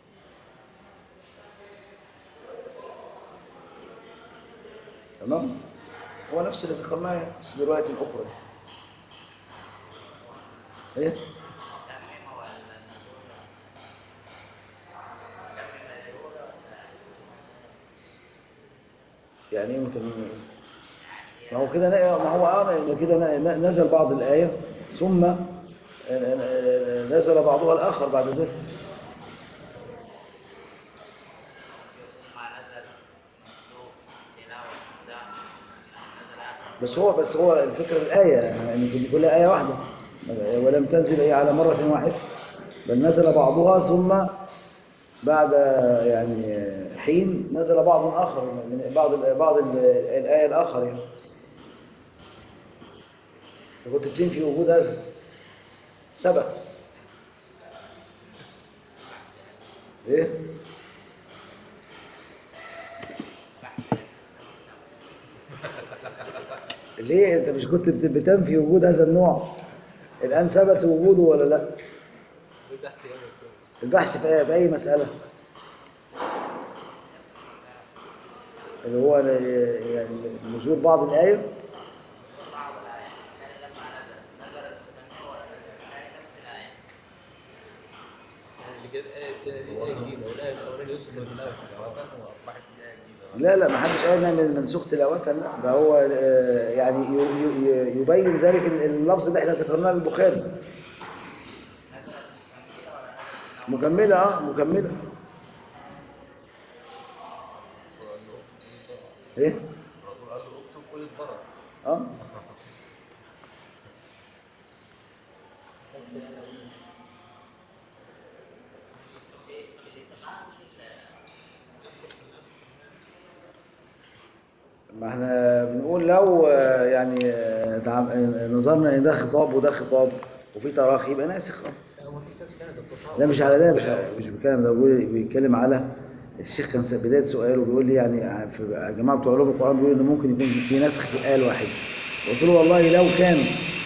تمام هو نفس اللي ذكرناه بس برواية أخرى ايه يعني ايه متممين ما هو كده ما هو آه كده نزل بعض الآية ثم نزل بعضها الآخر بعد ذلك بس هو بس هو الفكرة الآية يعني يمكن كلها آية واحدة ولم تنزل هي على مرة واحدة بل نزل بعضها ثم بعد يعني حين نزل بعض آخر من بعض بعض الآية الآخر يعني كنت بتنفي وجود هذا ثبت ايه ليه انت مش كنت بت- بتنفي وجود هذا النوع الان ثبت وجوده ولا لا ده احتياج الكل. البحث في في اي مساله اللي هو يعني نزول بعض الايه يعني اللي كده آية التانية دي آية جديدة والآية الأولانية يوسف في الآية وأصبحت دي آية جديدة لا لا ما حدش قال ان المنسوخ تلاوة لا ده هو آه، يعني ي- ي- يبين ذلك اللفظ اللي احنا ذكرناه للبخاري مكملة اه مكملة ايه الرسول قال له اكتب كل البركه اه ما احنا بنقول لو آه، يعني آه، تعم- آه، نظرنا ان ده خطاب وده خطاب وفي تراخي يبقى ناسخ اه لا هو في ناس كانت اتصال لا مش على ده مش على- مش بيتكلم ده بيقول بيتكلم على الشيخ كان في بدايه سؤاله بيقول لي يعني في يا جماعه بتوع علوم القران بيقولوا ان ممكن يكون في نسخ في ايه واحده قلت له والله لو كان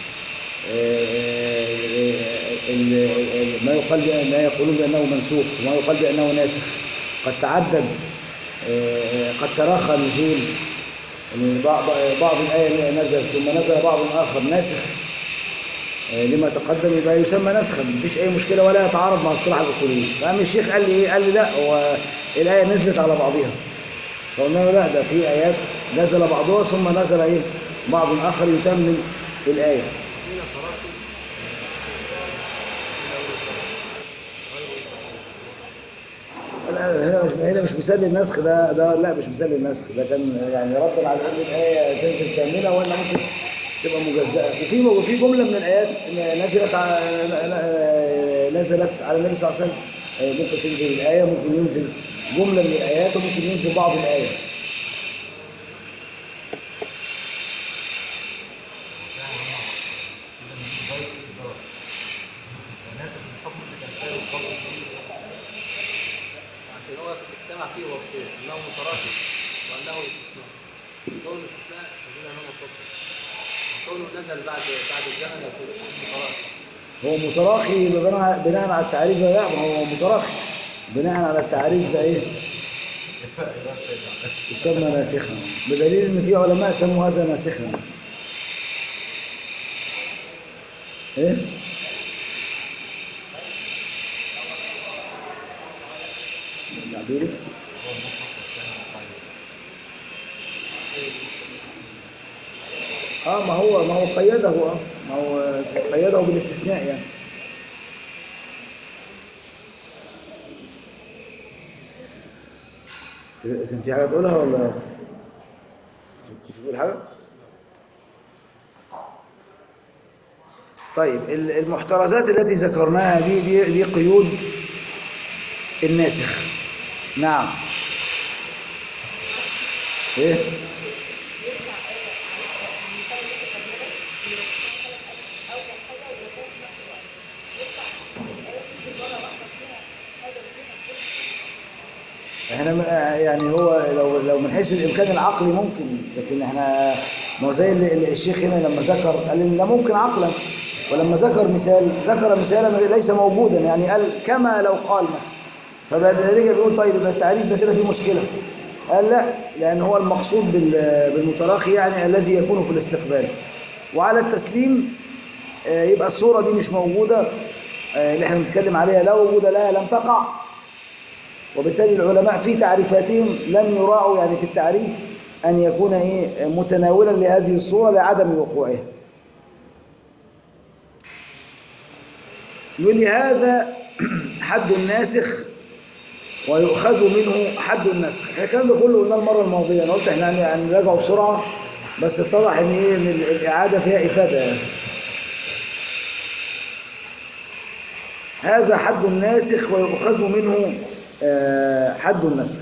آه، ال- ال- ما يقال بأ- ما يقولون بانه منسوخ وما يقال بانه ناسخ قد تعدد آه، قد تراخى نزول يعني بعض بعض الايه نزل ثم نزل بعض اخر ناسخ آه، لما تقدم يبقى يسمى نسخا مفيش اي مشكله ولا يتعارض مع اصطلاح الاصوليين فقام الشيخ قال لي ايه قال لي لا هو الايه نزلت على بعضها فقلنا له لا ده في ايات نزل بعضها ثم نزل ايه بعض اخر يتمم الايه هنا تراخي لا، هنا مش هنا مش مثال للنسخ ده ده لا مش مثال للنسخ ده كان يعني ردا على ان الايه تنزل كامله ولا ممكن تبقى مجزأة وفي وفي جمله من الايات نزلت على نزلت على النبي صلى الله عليه وسلم ممكن تنزل الايه ممكن ينزل جمله من الايات وممكن ينزل بعض الايه عشان هو اجتمع فيه وصفين انه متراكم وانه استثناء قول الاستثناء يقول انه متصل قوله نزل بعد بعد الزمن يقول متراكم هو متراخي بناء بناء على التعريف ده لا ما هو متراخي بناء على التعريف ده ايه يسمى ناسخا بدليل ان في علماء سموا هذا ناسخا ايه العبيري اه ما هو ما هو قيده اه ما هو قيده بالاستثناء يعني كان في حاجه تقولها ولا كنت تقول حاجه طيب ال- المحترزات التي ذكرناها دي دي, دي قيود الناسخ نعم ايه احنا م- يعني هو لو لو من حيث الامكان العقلي ممكن لكن احنا ما هو زي اللي- اللي الشيخ هنا لما ذكر قال ان لا ممكن عقلا ولما ذكر مثال ذكر مثالا ليس موجودا يعني قال كما لو قال مثلا فبعد ذلك بيقول طيب يبقى التعريف ده كده فيه مشكله قال لا لان هو المقصود بال- بالمتراخي يعني الذي يكون في الاستقبال وعلى التسليم آه، يبقى الصوره دي مش موجوده آه، اللي احنا بنتكلم عليها لا وجود لها لم تقع وبالتالي العلماء في تعريفاتهم لم يراعوا يعني في التعريف أن يكون إيه متناولا لهذه الصورة لعدم وقوعها يقول لي هذا حد الناسخ ويؤخذ منه حد النسخ احنا الكلام ده كله قلناه المره الماضيه انا قلت احنا هن- هنراجعه بسرعه بس اتضح ان ايه ان ال- الاعاده فيها افاده يعني. هذا حد الناسخ ويؤخذ منه آه، حد النسخ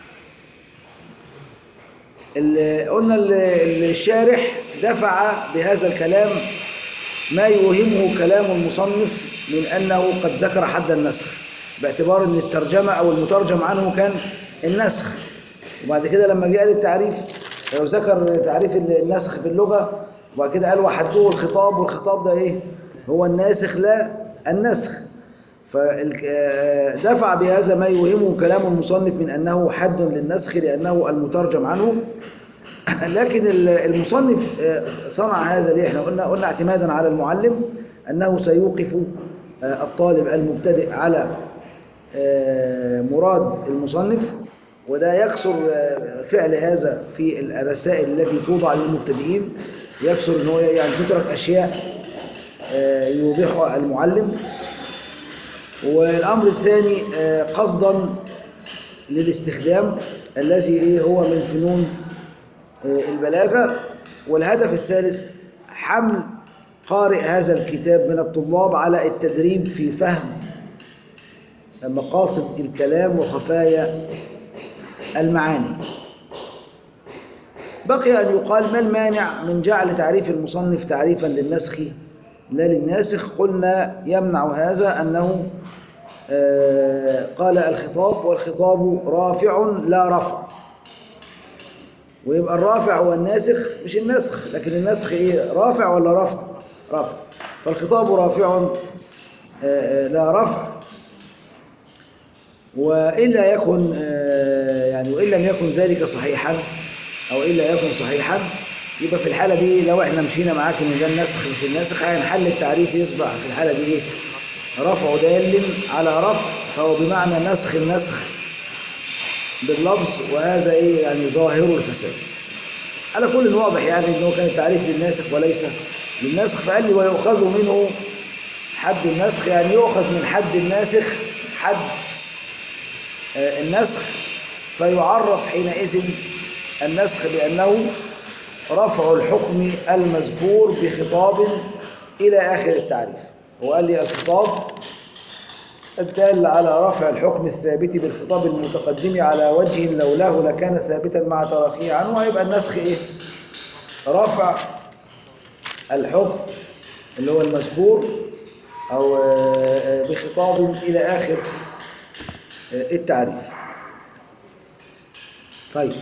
ال- قلنا ال- الشارح دفع بهذا الكلام ما يوهمه كلام المصنف من أنه قد ذكر حد النسخ باعتبار أن الترجمة أو المترجم عنه كان النسخ وبعد كده لما جاء للتعريف لو ذكر تعريف النسخ في اللغة وبعد كده قال وحده الخطاب والخطاب ده إيه هو الناسخ لا النسخ فدفع بهذا ما يوهمه كلام المصنف من أنه حد للنسخ لأنه المترجم عنه لكن ال- المصنف آه، صنع هذا ليه احنا قلنا قلنا اعتمادا على المعلم أنه سيوقف آه، الطالب المبتدئ على آه، مراد المصنف وده يكسر آه، فعل هذا في الرسائل التي توضع للمبتدئين يكسر ان هو يعني تترك أشياء آه، يوضحها المعلم والأمر الثاني آه، قصدا للاستخدام الذي إيه هو من فنون آه، البلاغة والهدف الثالث حمل قارئ هذا الكتاب من الطلاب على التدريب في فهم مقاصد الكلام وخفايا المعاني بقي أن يقال ما المانع من جعل تعريف المصنف تعريفا للنسخ لا للناسخ قلنا يمنع هذا أنه آه، قال الخطاب والخطاب رافع لا رفع ويبقى الرافع هو الناسخ مش النسخ لكن النسخ ايه رافع ولا رفع رفع فالخطاب رافع آه، آه، لا رفع وإلا يكن آه، يعني وإن لم يكن ذلك صحيحا أو إلا يكن صحيحا يبقى في الحالة دي لو احنا مشينا معاك ان ده النسخ مش الناسخ هنحل التعريف يصبح في الحالة دي ايه رفع دال على رفع فهو بمعنى نسخ النسخ باللفظ وهذا ايه يعني ظاهر الفساد على كل واضح يعني انه كان التعريف للناسخ وليس للنسخ فقال لي ويؤخذ منه حد النسخ يعني يؤخذ من حد الناسخ حد آه، النسخ فيعرف حينئذ النسخ بأنه رفع الحكم المذكور بخطاب إلى آخر التعريف هو قال لي الخطاب الدال على رفع الحكم الثابت بالخطاب المتقدم على وجه لولاه لكان ثابتا مع تراخيه عنه هيبقى النسخ ايه رفع الحكم اللي هو المذكور او آه، بخطاب الى اخر آه، التعريف طيب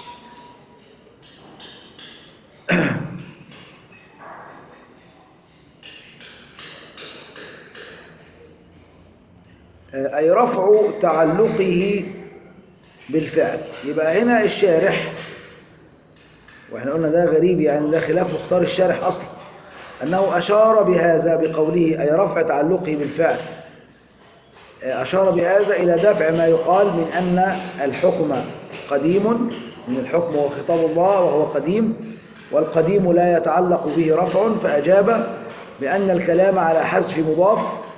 أي رفع تعلقه بالفعل يبقى هنا الشارح واحنا قلنا ده غريب يعني ده خلاف مختار الشارح أصلا أنه أشار بهذا بقوله أي رفع تعلقه بالفعل أشار بهذا إلى دفع ما يقال من أن الحكم قديم من الحكم هو خطاب الله وهو قديم والقديم لا يتعلق به رفع فأجاب بأن الكلام على حذف مضاف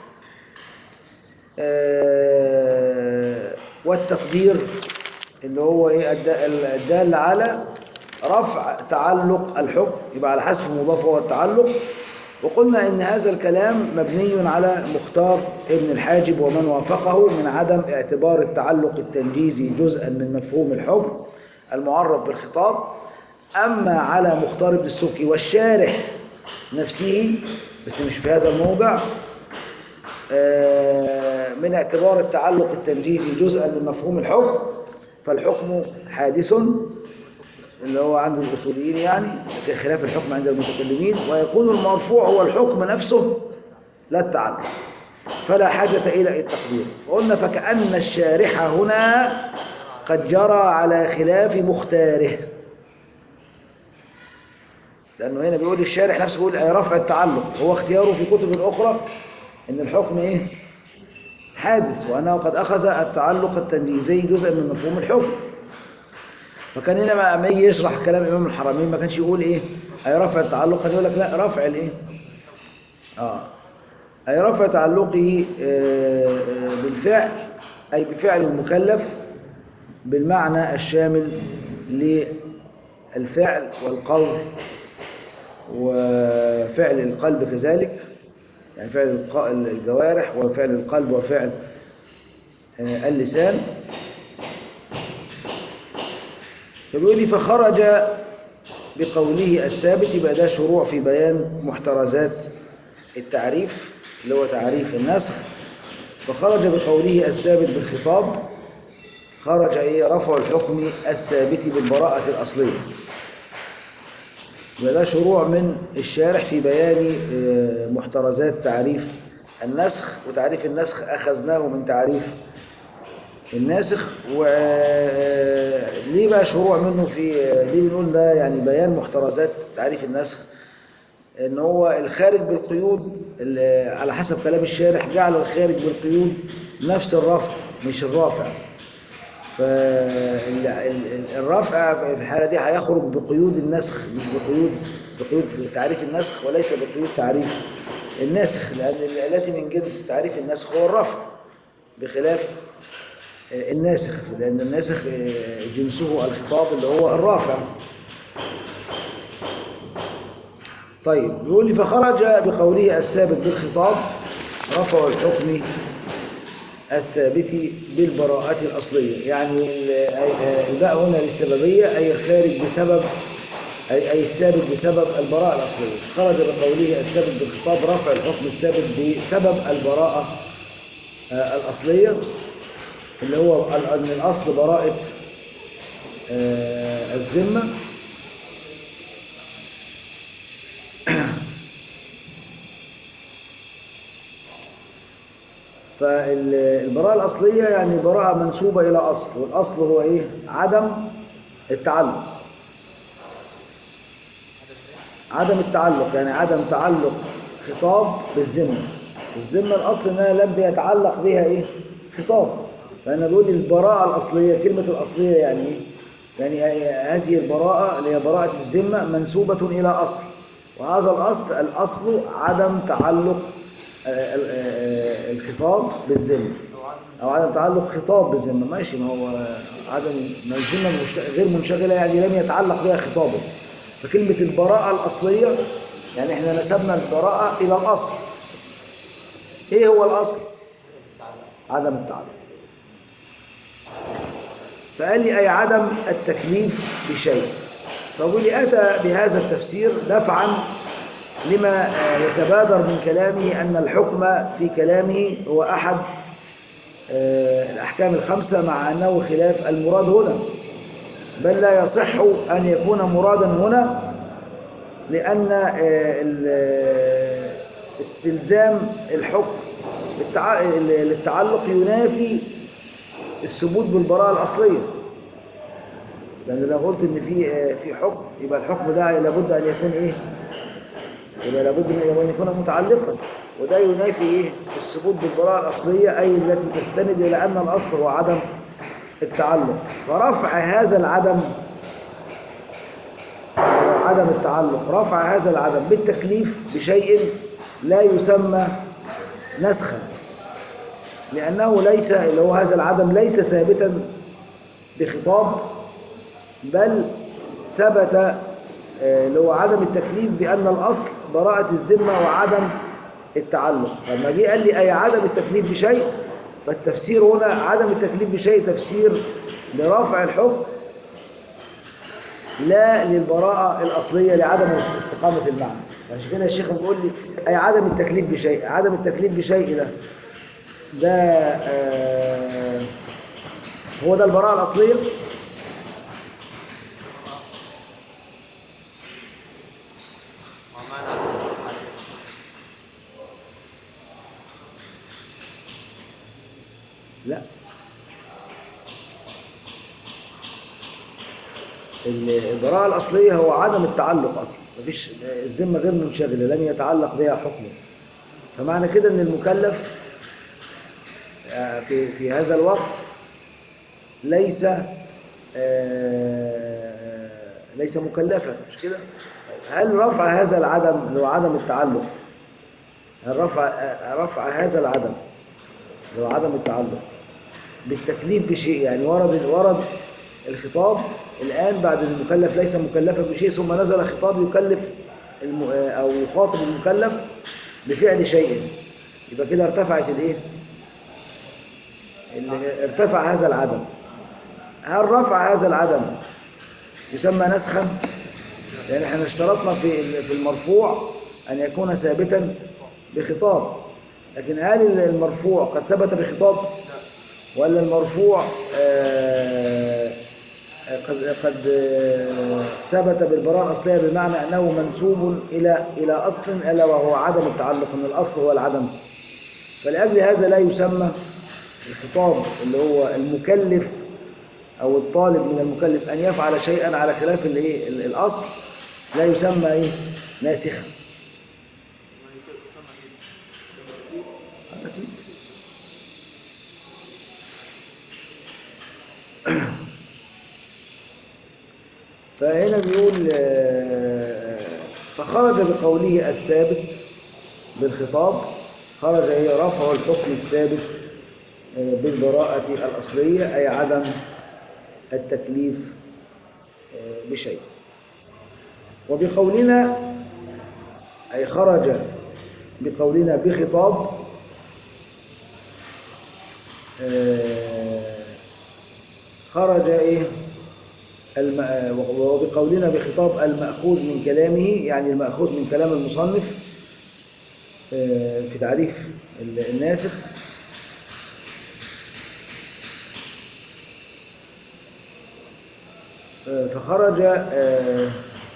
آه، والتقدير اللي هو ايه الد- الدال على رفع تعلق الحكم يبقى على حذف مضاف هو التعلق وقلنا ان هذا الكلام مبني على مختار ابن الحاجب ومن وافقه من عدم اعتبار التعلق التنجيزي جزءا من مفهوم الحكم المعرف بالخطاب اما على مختار ابن السكي والشارح نفسه بس مش في هذا الموضع آه، من اعتبار التعلق التنجيزي جزءا من مفهوم الحكم فالحكم حادث اللي هو عند الأصوليين يعني لكن خلاف الحكم عند المتكلمين ويكون المرفوع هو الحكم نفسه لا التعلق فلا حاجة إلى التقدير وقلنا فكأن الشارح هنا قد جرى على خلاف مختاره لأنه هنا بيقول الشارح نفسه بيقول أي رفع التعلق هو اختياره في كتب أخرى إن الحكم إيه حادث وأنه قد أخذ التعلق التنجيزي جزءا من مفهوم الحكم فكان هنا ما أما يجي يشرح كلام إمام الحرمين ما كانش يقول إيه أي رفع التعلق كان يقول لك لا رفع الإيه آه أي رفع تعلقه آه، آه، بالفعل أي بفعل المكلف بالمعنى الشامل للفعل والقول وفعل القلب كذلك يعني فعل الق- الجوارح وفعل القلب وفعل آه، اللسان فبيقول لي فخرج بقوله الثابت يبقى ده شروع في بيان محترزات التعريف اللي هو تعريف النسخ فخرج بقوله الثابت بالخطاب خرج ايه رفع الحكم الثابت بالبراءة الأصلية وده شروع من الشارح في بيان آه، محترزات تعريف النسخ وتعريف النسخ أخذناه من تعريف الناسخ وليه بقى شروع منه في ليه بنقول ده يعني بيان محترزات تعريف النسخ ان هو الخارج بالقيود ال- على حسب كلام الشارح جعل الخارج بالقيود نفس الرفع مش الرافع فالرفع في الحالة دي هيخرج بقيود النسخ مش بقيود بقيود تعريف النسخ وليس بقيود تعريف الناسخ لأن الذي من جنس تعريف النسخ هو الرفع بخلاف آه، الناسخ لأن الناسخ آه، جنسه الخطاب اللي هو الرافع طيب يقول لي فخرج بقوله الثابت بالخطاب رفع الحكم الثابت بالبراءة الأصلية يعني ال- أي- الباء هنا للسببية أي الخارج بسبب أي, أي الثابت بسبب البراءة الأصلية خرج بقوله الثابت بالخطاب رفع الحكم الثابت بسبب البراءة آه، الأصلية اللي هو ال- أن الأصل براءة آه، الذمة فالبراءة الأصلية يعني براءة منسوبة إلى أصل والأصل هو إيه؟ عدم التعلق عدم التعلق يعني عدم تعلق خطاب بالذمة الذمة الأصل إنها لم يتعلق بها إيه؟ خطاب فأنا بقول البراءة الأصلية كلمة الأصلية يعني إيه؟ يعني هذه البراءة اللي هي براءة الذمة منسوبة إلى أصل وهذا الأصل الأصل عدم تعلق آه، آه، آه، الخطاب بالذمة أو عدم تعلق خطاب بالذمة ماشي ما هو عدم ما الذمة مشت- غير منشغلة يعني لم يتعلق بها خطابه فكلمة البراءة الأصلية يعني احنا نسبنا البراءة إلى الأصل إيه هو الأصل؟ عدم التعلق فقال لي أي عدم التكليف بشيء فأقول لي أتى بهذا التفسير دفعا لما آه، يتبادر من كلامه أن الحكم في كلامه هو أحد آه، الأحكام الخمسة مع أنه خلاف المراد هنا بل لا يصح أن يكون مرادا هنا لأن آه، ال- آه، استلزام الحكم بالتع- للتعلق ينافي الثبوت بالبراءة الأصلية لأن لو قلت إن في آه، في حكم يبقى الحكم ده لابد أن يكون إيه؟ يبقى لابد من أن يكون متعلقا وده ينافي إيه؟ الثبوت بالبراءة الأصلية أي التي تستند إلى أن الأصل هو عدم التعلق فرفع هذا العدم أو عدم التعلق رفع هذا العدم بالتكليف بشيء لا يسمى نسخا لأنه ليس اللي هو هذا العدم ليس ثابتا بخطاب بل ثبت آه، اللي هو عدم التكليف بأن الأصل براءة الذمة وعدم التعلق لما جه قال لي أي عدم التكليف بشيء فالتفسير هنا عدم التكليف بشيء تفسير لرفع الحكم لا للبراءة الأصلية لعدم استقامة المعنى عشان كده الشيخ بيقول لي أي عدم التكليف بشيء عدم التكليف بشيء ده ده آه هو ده البراءة الأصلية ومعنى عدم التعلق لا البراءة الأصلية هو عدم التعلق أصلا مفيش الذمة غير منشغلة لم يتعلق بها حكم فمعنى كده أن المكلف آه، في في هذا الوقت ليس آه، ليس مكلفا مش كده هل رفع هذا العدم اللي هو عدم التعلق رفع رفع هذا العدم اللي هو عدم التعلق بالتكليف بشيء يعني ورد ورد الخطاب الآن بعد المكلف ليس مكلفا بشيء ثم نزل خطاب يكلف الم... أو يخاطب المكلف بفعل شيء يبقى كده ارتفعت الايه ال- ارتفع هذا العدم هل رفع هذا العدم يسمى نسخا لأن احنا اشترطنا في ال- في المرفوع أن يكون ثابتا بخطاب لكن هل المرفوع قد ثبت بخطاب ولا المرفوع آه، قد قد آه، ثبت بالبراءة الأصلية بمعنى أنه منسوب إلى إلى أصل ألا وهو عدم التعلق أن الأصل هو العدم فلأجل هذا لا يسمى الخطاب اللي هو المكلف أو الطالب من المكلف أن يفعل شيئا على خلاف الإيه ال- الأصل لا يسمى إيه ناسخا فهنا بيقول آه، فخرج بقوله الثابت بالخطاب خرج هي رفع الحكم الثابت آه، بالبراءة الأصلية أي عدم التكليف آه، بشيء وبقولنا أي خرج بقولنا بخطاب آه، خرج إيه الم... آه، وبقولنا بخطاب المأخوذ من كلامه يعني المأخوذ من كلام المصنف آه، في تعريف ال- الناسخ آه، فخرج آه،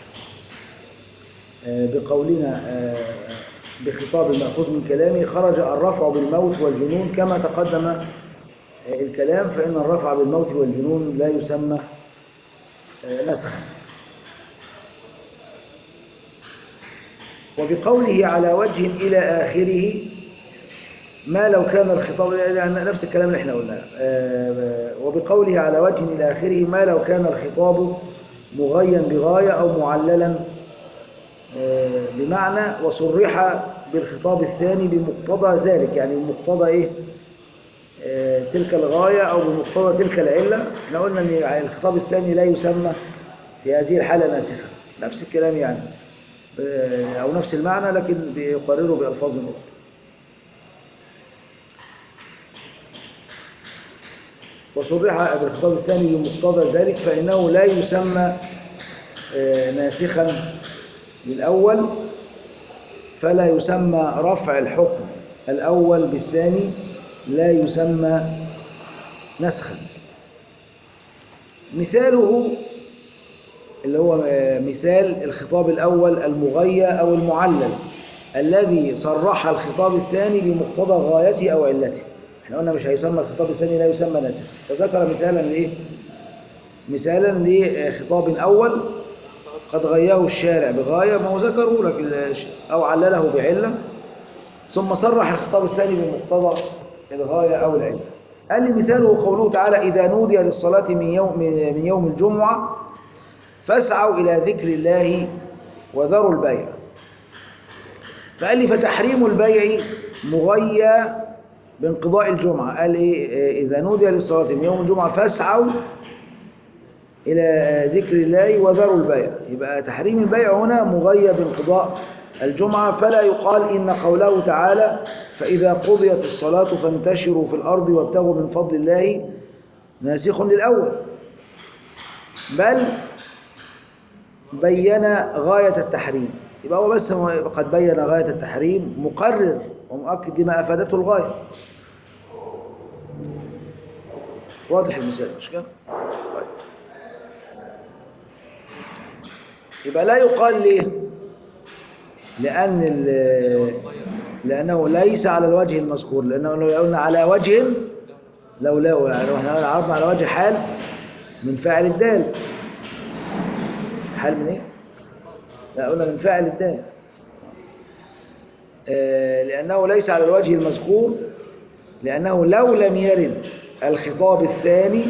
آه، بقولنا آه، بخطاب المأخوذ من كلامه خرج الرفع بالموت والجنون كما تقدم آه، الكلام فإن الرفع بالموت والجنون لا يسمى آه، نسخا وبقوله على وجه إلى آخره ما لو كان الخطاب يعني نفس الكلام اللي احنا قلناه آه، وبقوله على وجه إلى آخره ما لو كان الخطاب مغيا بغاية أو معللا آه، بمعنى وصرح بالخطاب الثاني بمقتضى ذلك يعني بمقتضى إيه آه، تلك الغاية أو بمقتضى تلك العلة احنا قلنا أن الخطاب الثاني لا يسمى في هذه الحالة ناسخا نفس الكلام يعني آه، أو نفس المعنى لكن بيقرره بألفاظ أخرى وصرح بالخطاب الثاني بمقتضى ذلك فإنه لا يسمى آه، ناسخا للأول فلا يسمى رفع الحكم الأول بالثاني لا يسمى نسخا مثاله اللي هو آه، مثال الخطاب الأول المغيى أو المعلل الذي صرح الخطاب الثاني بمقتضى غايته أو علته احنا قلنا مش هيسمى الخطاب الثاني لا يسمى ناسخ فذكر مثالا لإيه مثالا لخطاب أول قد غياه الشارع بغاية ما هو ذكره لك ال- أو علله بعلة ثم صرح الخطاب الثاني بمقتضى الغاية أو العلة قال لي مثاله قوله تعالى إذا نودي للصلاة من يوم, من يوم الجمعة فاسعوا إلى ذكر الله وذروا البيع فقال لي فتحريم البيع مغيى بانقضاء الجمعة قال إيه إذا نودي للصلاة من يوم الجمعة فاسعوا إلى ذكر الله وذروا البيع يبقى تحريم البيع هنا مغيى بانقضاء الجمعة فلا يقال إن قوله تعالى فإذا قضيت الصلاة فانتشروا في الأرض وابتغوا من فضل الله ناسخ للأول بل بين غاية التحريم يبقى هو بس هو قد بين غاية التحريم مقرر ومؤكد لما أفادته الغاية واضح المثال مش كده؟ طيب. يبقى لا يقال ليه لأن ال- لأنه ليس على الوجه المذكور لأنه لو قلنا على وجه لو لو يعني احنا عرضنا على وجه حال من فاعل الدال حال من ايه؟ لا قلنا من فاعل الدال آه، لأنه ليس على الوجه المذكور لأنه لو لم يرد الخطاب الثاني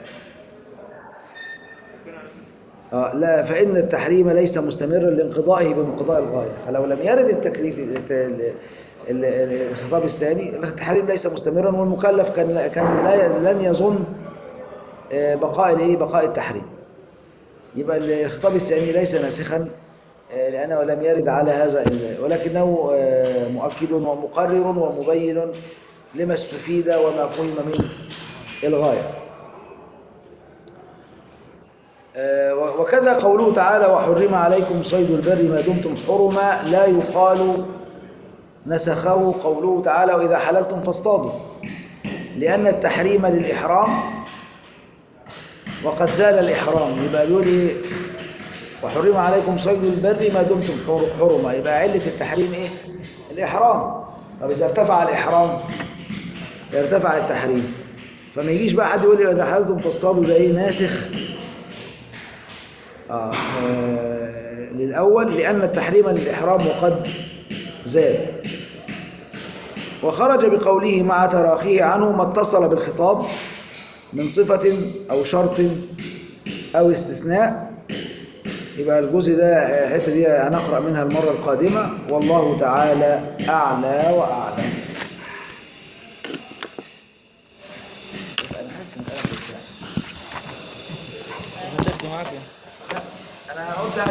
آه، لا فإن التحريم ليس مستمرا لانقضائه بانقضاء الغاية فلو لم يرد التكليف الت- ال- ال- الخطاب الثاني التحريم ليس مستمرا والمكلف كان كان لا لن يظن آه، بقاء الايه بقاء التحريم يبقى الخطاب الثاني ليس ناسخا آه، لأنه لم يرد على هذا ال- ولكنه آه، مؤكد ومقرر ومبين لما استفيد وما فهم من الغاية آه، و- وكذا قوله تعالى وحرم عليكم صيد البر ما دمتم حرما لا يقال نسخه قوله تعالى وإذا حللتم فاصطادوا لأن التحريم للإحرام وقد زال الإحرام يبقى بيقول إيه وحرم عليكم صيد البر ما دمتم حر- حرما يبقى علة التحريم إيه الإحرام طب إذا ارتفع الإحرام يرتفع التحريم فما يجيش بقى حد يقول لي إذا حللتم فاصطادوا ده إيه ناسخ آه آه، للأول لأن التحريم للإحرام وقد زاد وخرج بقوله مع تراخيه عنه ما اتصل بالخطاب من صفة أو شرط أو استثناء يبقى الجزء ده الحته دي هنقرأ منها المرة القادمة والله تعالى أعلى وأعلم أنا حاسس إن أنا بسرح. هتاخده معاك